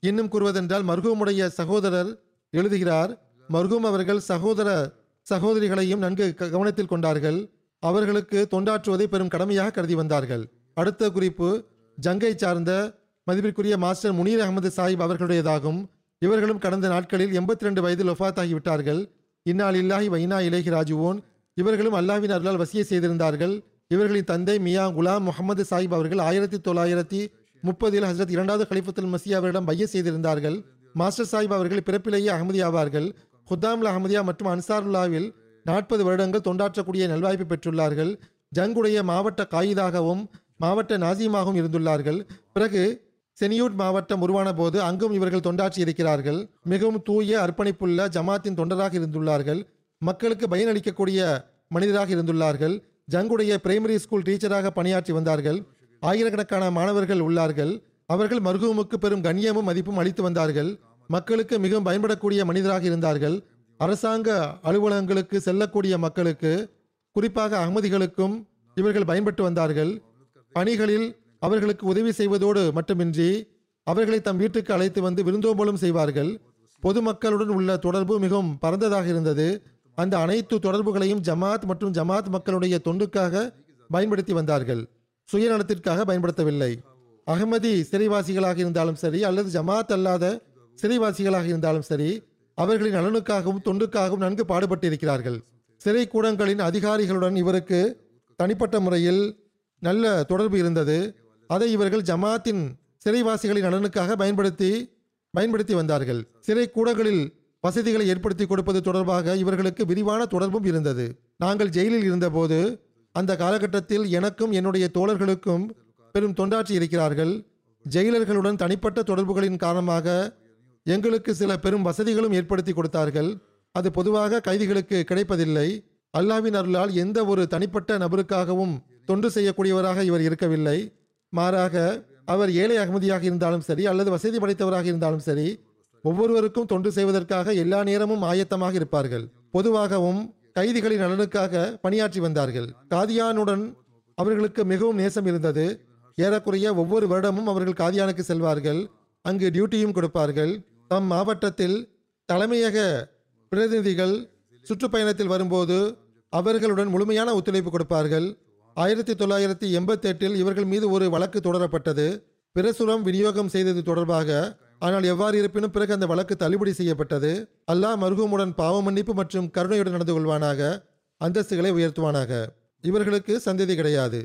இன்னும் கூறுவதென்றால் மர்ஹூமுடைய சகோதரர் எழுதுகிறார் மர்ஹூம் அவர்கள் சகோதர சகோதரிகளையும் நன்கு க- கவனத்தில் கொண்டார்கள் அவர்களுக்கு தொண்டாற்றுவதை பெரும் கடமையாக கருதி வந்தார்கள் அடுத்த குறிப்பு ஜங்கை சார்ந்த மதிப்பிற்குரிய மாஸ்டர் முனீர் அகமது சாஹிப் அவர்களுடையதாகும் இவர்களும் கடந்த நாட்களில் எண்பத்தி ரெண்டு வயதில் ஒஃபாத்தாகிவிட்டார்கள் இன்னால் இல்லாஹி வைனா இலேஹி ராஜுவோன் இவர்களும் அல்லாஹ்வின் அருளால் வசிய செய்திருந்தார்கள் இவர்களின் தந்தை மியா குலாம் முகமது சாஹிப் அவர்கள் ஆயிரத்தி தொள்ளாயிரத்தி முப்பதில் ஹசரத் இரண்டாவது கலிஃபத்துல் மசி அவரிடம் பைய செய்திருந்தார்கள் மாஸ்டர் சாஹிப் அவர்கள் பிறப்பிலேயே அகமதி ஆவார்கள் ஹுத்தாமுல் அஹமதியா மற்றும் அன்சாருல்லாவில் நாற்பது வருடங்கள் தொண்டாற்றக்கூடிய நல்வாய்ப்பு பெற்றுள்ளார்கள் ஜங்குடைய மாவட்ட காயிதாகவும் மாவட்ட நாசியமாகவும் இருந்துள்ளார்கள் பிறகு செனியூட் மாவட்டம் உருவான போது அங்கும் இவர்கள் தொண்டாற்றி இருக்கிறார்கள் மிகவும் தூய அர்ப்பணிப்புள்ள ஜமாத்தின் தொண்டராக இருந்துள்ளார்கள் மக்களுக்கு பயனளிக்கக்கூடிய மனிதராக இருந்துள்ளார்கள் ஜங்குடைய பிரைமரி ஸ்கூல் டீச்சராக பணியாற்றி வந்தார்கள் ஆயிரக்கணக்கான மாணவர்கள் உள்ளார்கள் அவர்கள் மர்ஹூமுக்கு பெரும் கண்ணியமும் மதிப்பும் அளித்து வந்தார்கள் மக்களுக்கு மிகவும் பயன்படக்கூடிய மனிதராக இருந்தார்கள் அரசாங்க அலுவலகங்களுக்கு செல்லக்கூடிய மக்களுக்கு குறிப்பாக அகமதிகளுக்கும் இவர்கள் பயன்பட்டு வந்தார்கள் பணிகளில் அவர்களுக்கு உதவி செய்வதோடு மட்டுமின்றி அவர்களை தம் வீட்டுக்கு அழைத்து வந்து விருந்தோம்பலும் செய்வார்கள் பொதுமக்களுடன் உள்ள தொடர்பு மிகவும் பரந்ததாக இருந்தது அந்த அனைத்து தொடர்புகளையும் ஜமாத் மற்றும் ஜமாத் மக்களுடைய தொண்டுக்காக பயன்படுத்தி வந்தார்கள் சுயநலத்திற்காக பயன்படுத்தவில்லை அகமதி சிறைவாசிகளாக இருந்தாலும் சரி அல்லது ஜமாத் அல்லாத சிறைவாசிகளாக இருந்தாலும் சரி அவர்களின் நலனுக்காகவும் தொண்டுக்காகவும் நன்கு பாடுபட்டிருக்கிறார்கள் சிறை கூடங்களின் அதிகாரிகளுடன் இவருக்கு தனிப்பட்ட முறையில் நல்ல தொடர்பு இருந்தது அதை இவர்கள் ஜமாத்தின் சிறைவாசிகளின் நலனுக்காக பயன்படுத்தி பயன்படுத்தி வந்தார்கள் சிறை கூடங்களில் வசதிகளை ஏற்படுத்தி கொடுப்பது தொடர்பாக இவர்களுக்கு விரிவான தொடர்பும் இருந்தது நாங்கள் ஜெயிலில் இருந்தபோது அந்த காலகட்டத்தில் எனக்கும் என்னுடைய தோழர்களுக்கும் பெரும் தொண்டாற்றி இருக்கிறார்கள் ஜெயிலர்களுடன் தனிப்பட்ட தொடர்புகளின் காரணமாக எங்களுக்கு சில பெரும் வசதிகளும் ஏற்படுத்தி கொடுத்தார்கள் அது பொதுவாக கைதிகளுக்கு கிடைப்பதில்லை அல்லாவின் அருளால் எந்த ஒரு தனிப்பட்ட நபருக்காகவும் தொண்டு செய்யக்கூடியவராக இவர் இருக்கவில்லை மாறாக அவர் ஏழை அகமதியாக இருந்தாலும் சரி அல்லது வசதி படைத்தவராக இருந்தாலும் சரி ஒவ்வொருவருக்கும் தொண்டு செய்வதற்காக எல்லா நேரமும் ஆயத்தமாக இருப்பார்கள் பொதுவாகவும் கைதிகளின் நலனுக்காக பணியாற்றி வந்தார்கள் காதியானுடன் அவர்களுக்கு மிகவும் நேசம் இருந்தது ஏறக்குறைய ஒவ்வொரு வருடமும் அவர்கள் காதியானுக்கு செல்வார்கள் அங்கு டியூட்டியும் கொடுப்பார்கள் தம் மாவட்டத்தில் தலைமையக பிரதிநிதிகள் சுற்றுப்பயணத்தில் வரும்போது அவர்களுடன் முழுமையான ஒத்துழைப்பு கொடுப்பார்கள் ஆயிரத்தி தொள்ளாயிரத்தி எண்பத்தி எட்டில் இவர்கள் மீது ஒரு வழக்கு தொடரப்பட்டது பிரசுரம் விநியோகம் செய்தது தொடர்பாக ஆனால் எவ்வாறு இருப்பினும் பிறகு அந்த வழக்கு தள்ளுபடி செய்யப்பட்டது அல்லாஹ் மர்ஹூமுடன் பாவ மன்னிப்பு மற்றும் கருணையுடன் நடந்து கொள்வானாக அந்தஸ்துகளை உயர்த்துவானாக இவர்களுக்கு சந்ததி கிடையாது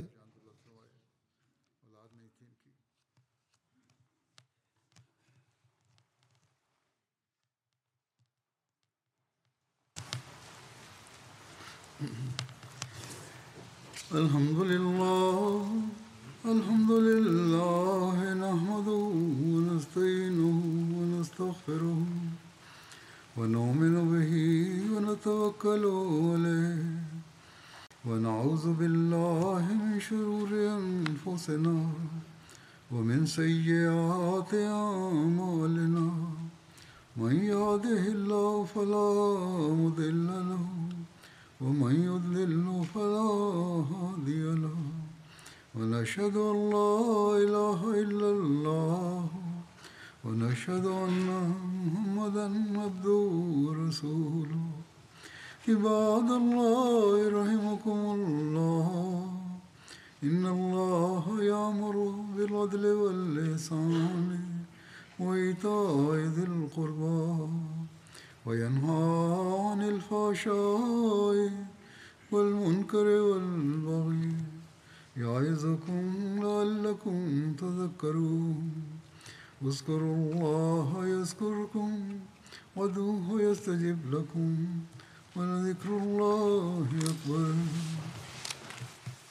الحمد لله الحمد لله نحمده ونستعينه ونستغفره ونؤمن به ونتوكل عليه ونعوذ بالله من شرور أنفسنا ومن سيئات أعمالنا من يهده الله فلا مضل له ومن يضلل فلا هادي له ونشهد أن لا إله إلا الله ونشهد أن محمدا عبده ورسوله عباد الله رحمكم الله إن الله يأمر بالعدل والإحسان وإيتاء ذي القربى وينهى عن الفحشاء والمنكر والبغي يعظكم لعلكم تذكرون اذكروا الله يذكركم وادعوه يستجب لكم ولذكر الله أكبر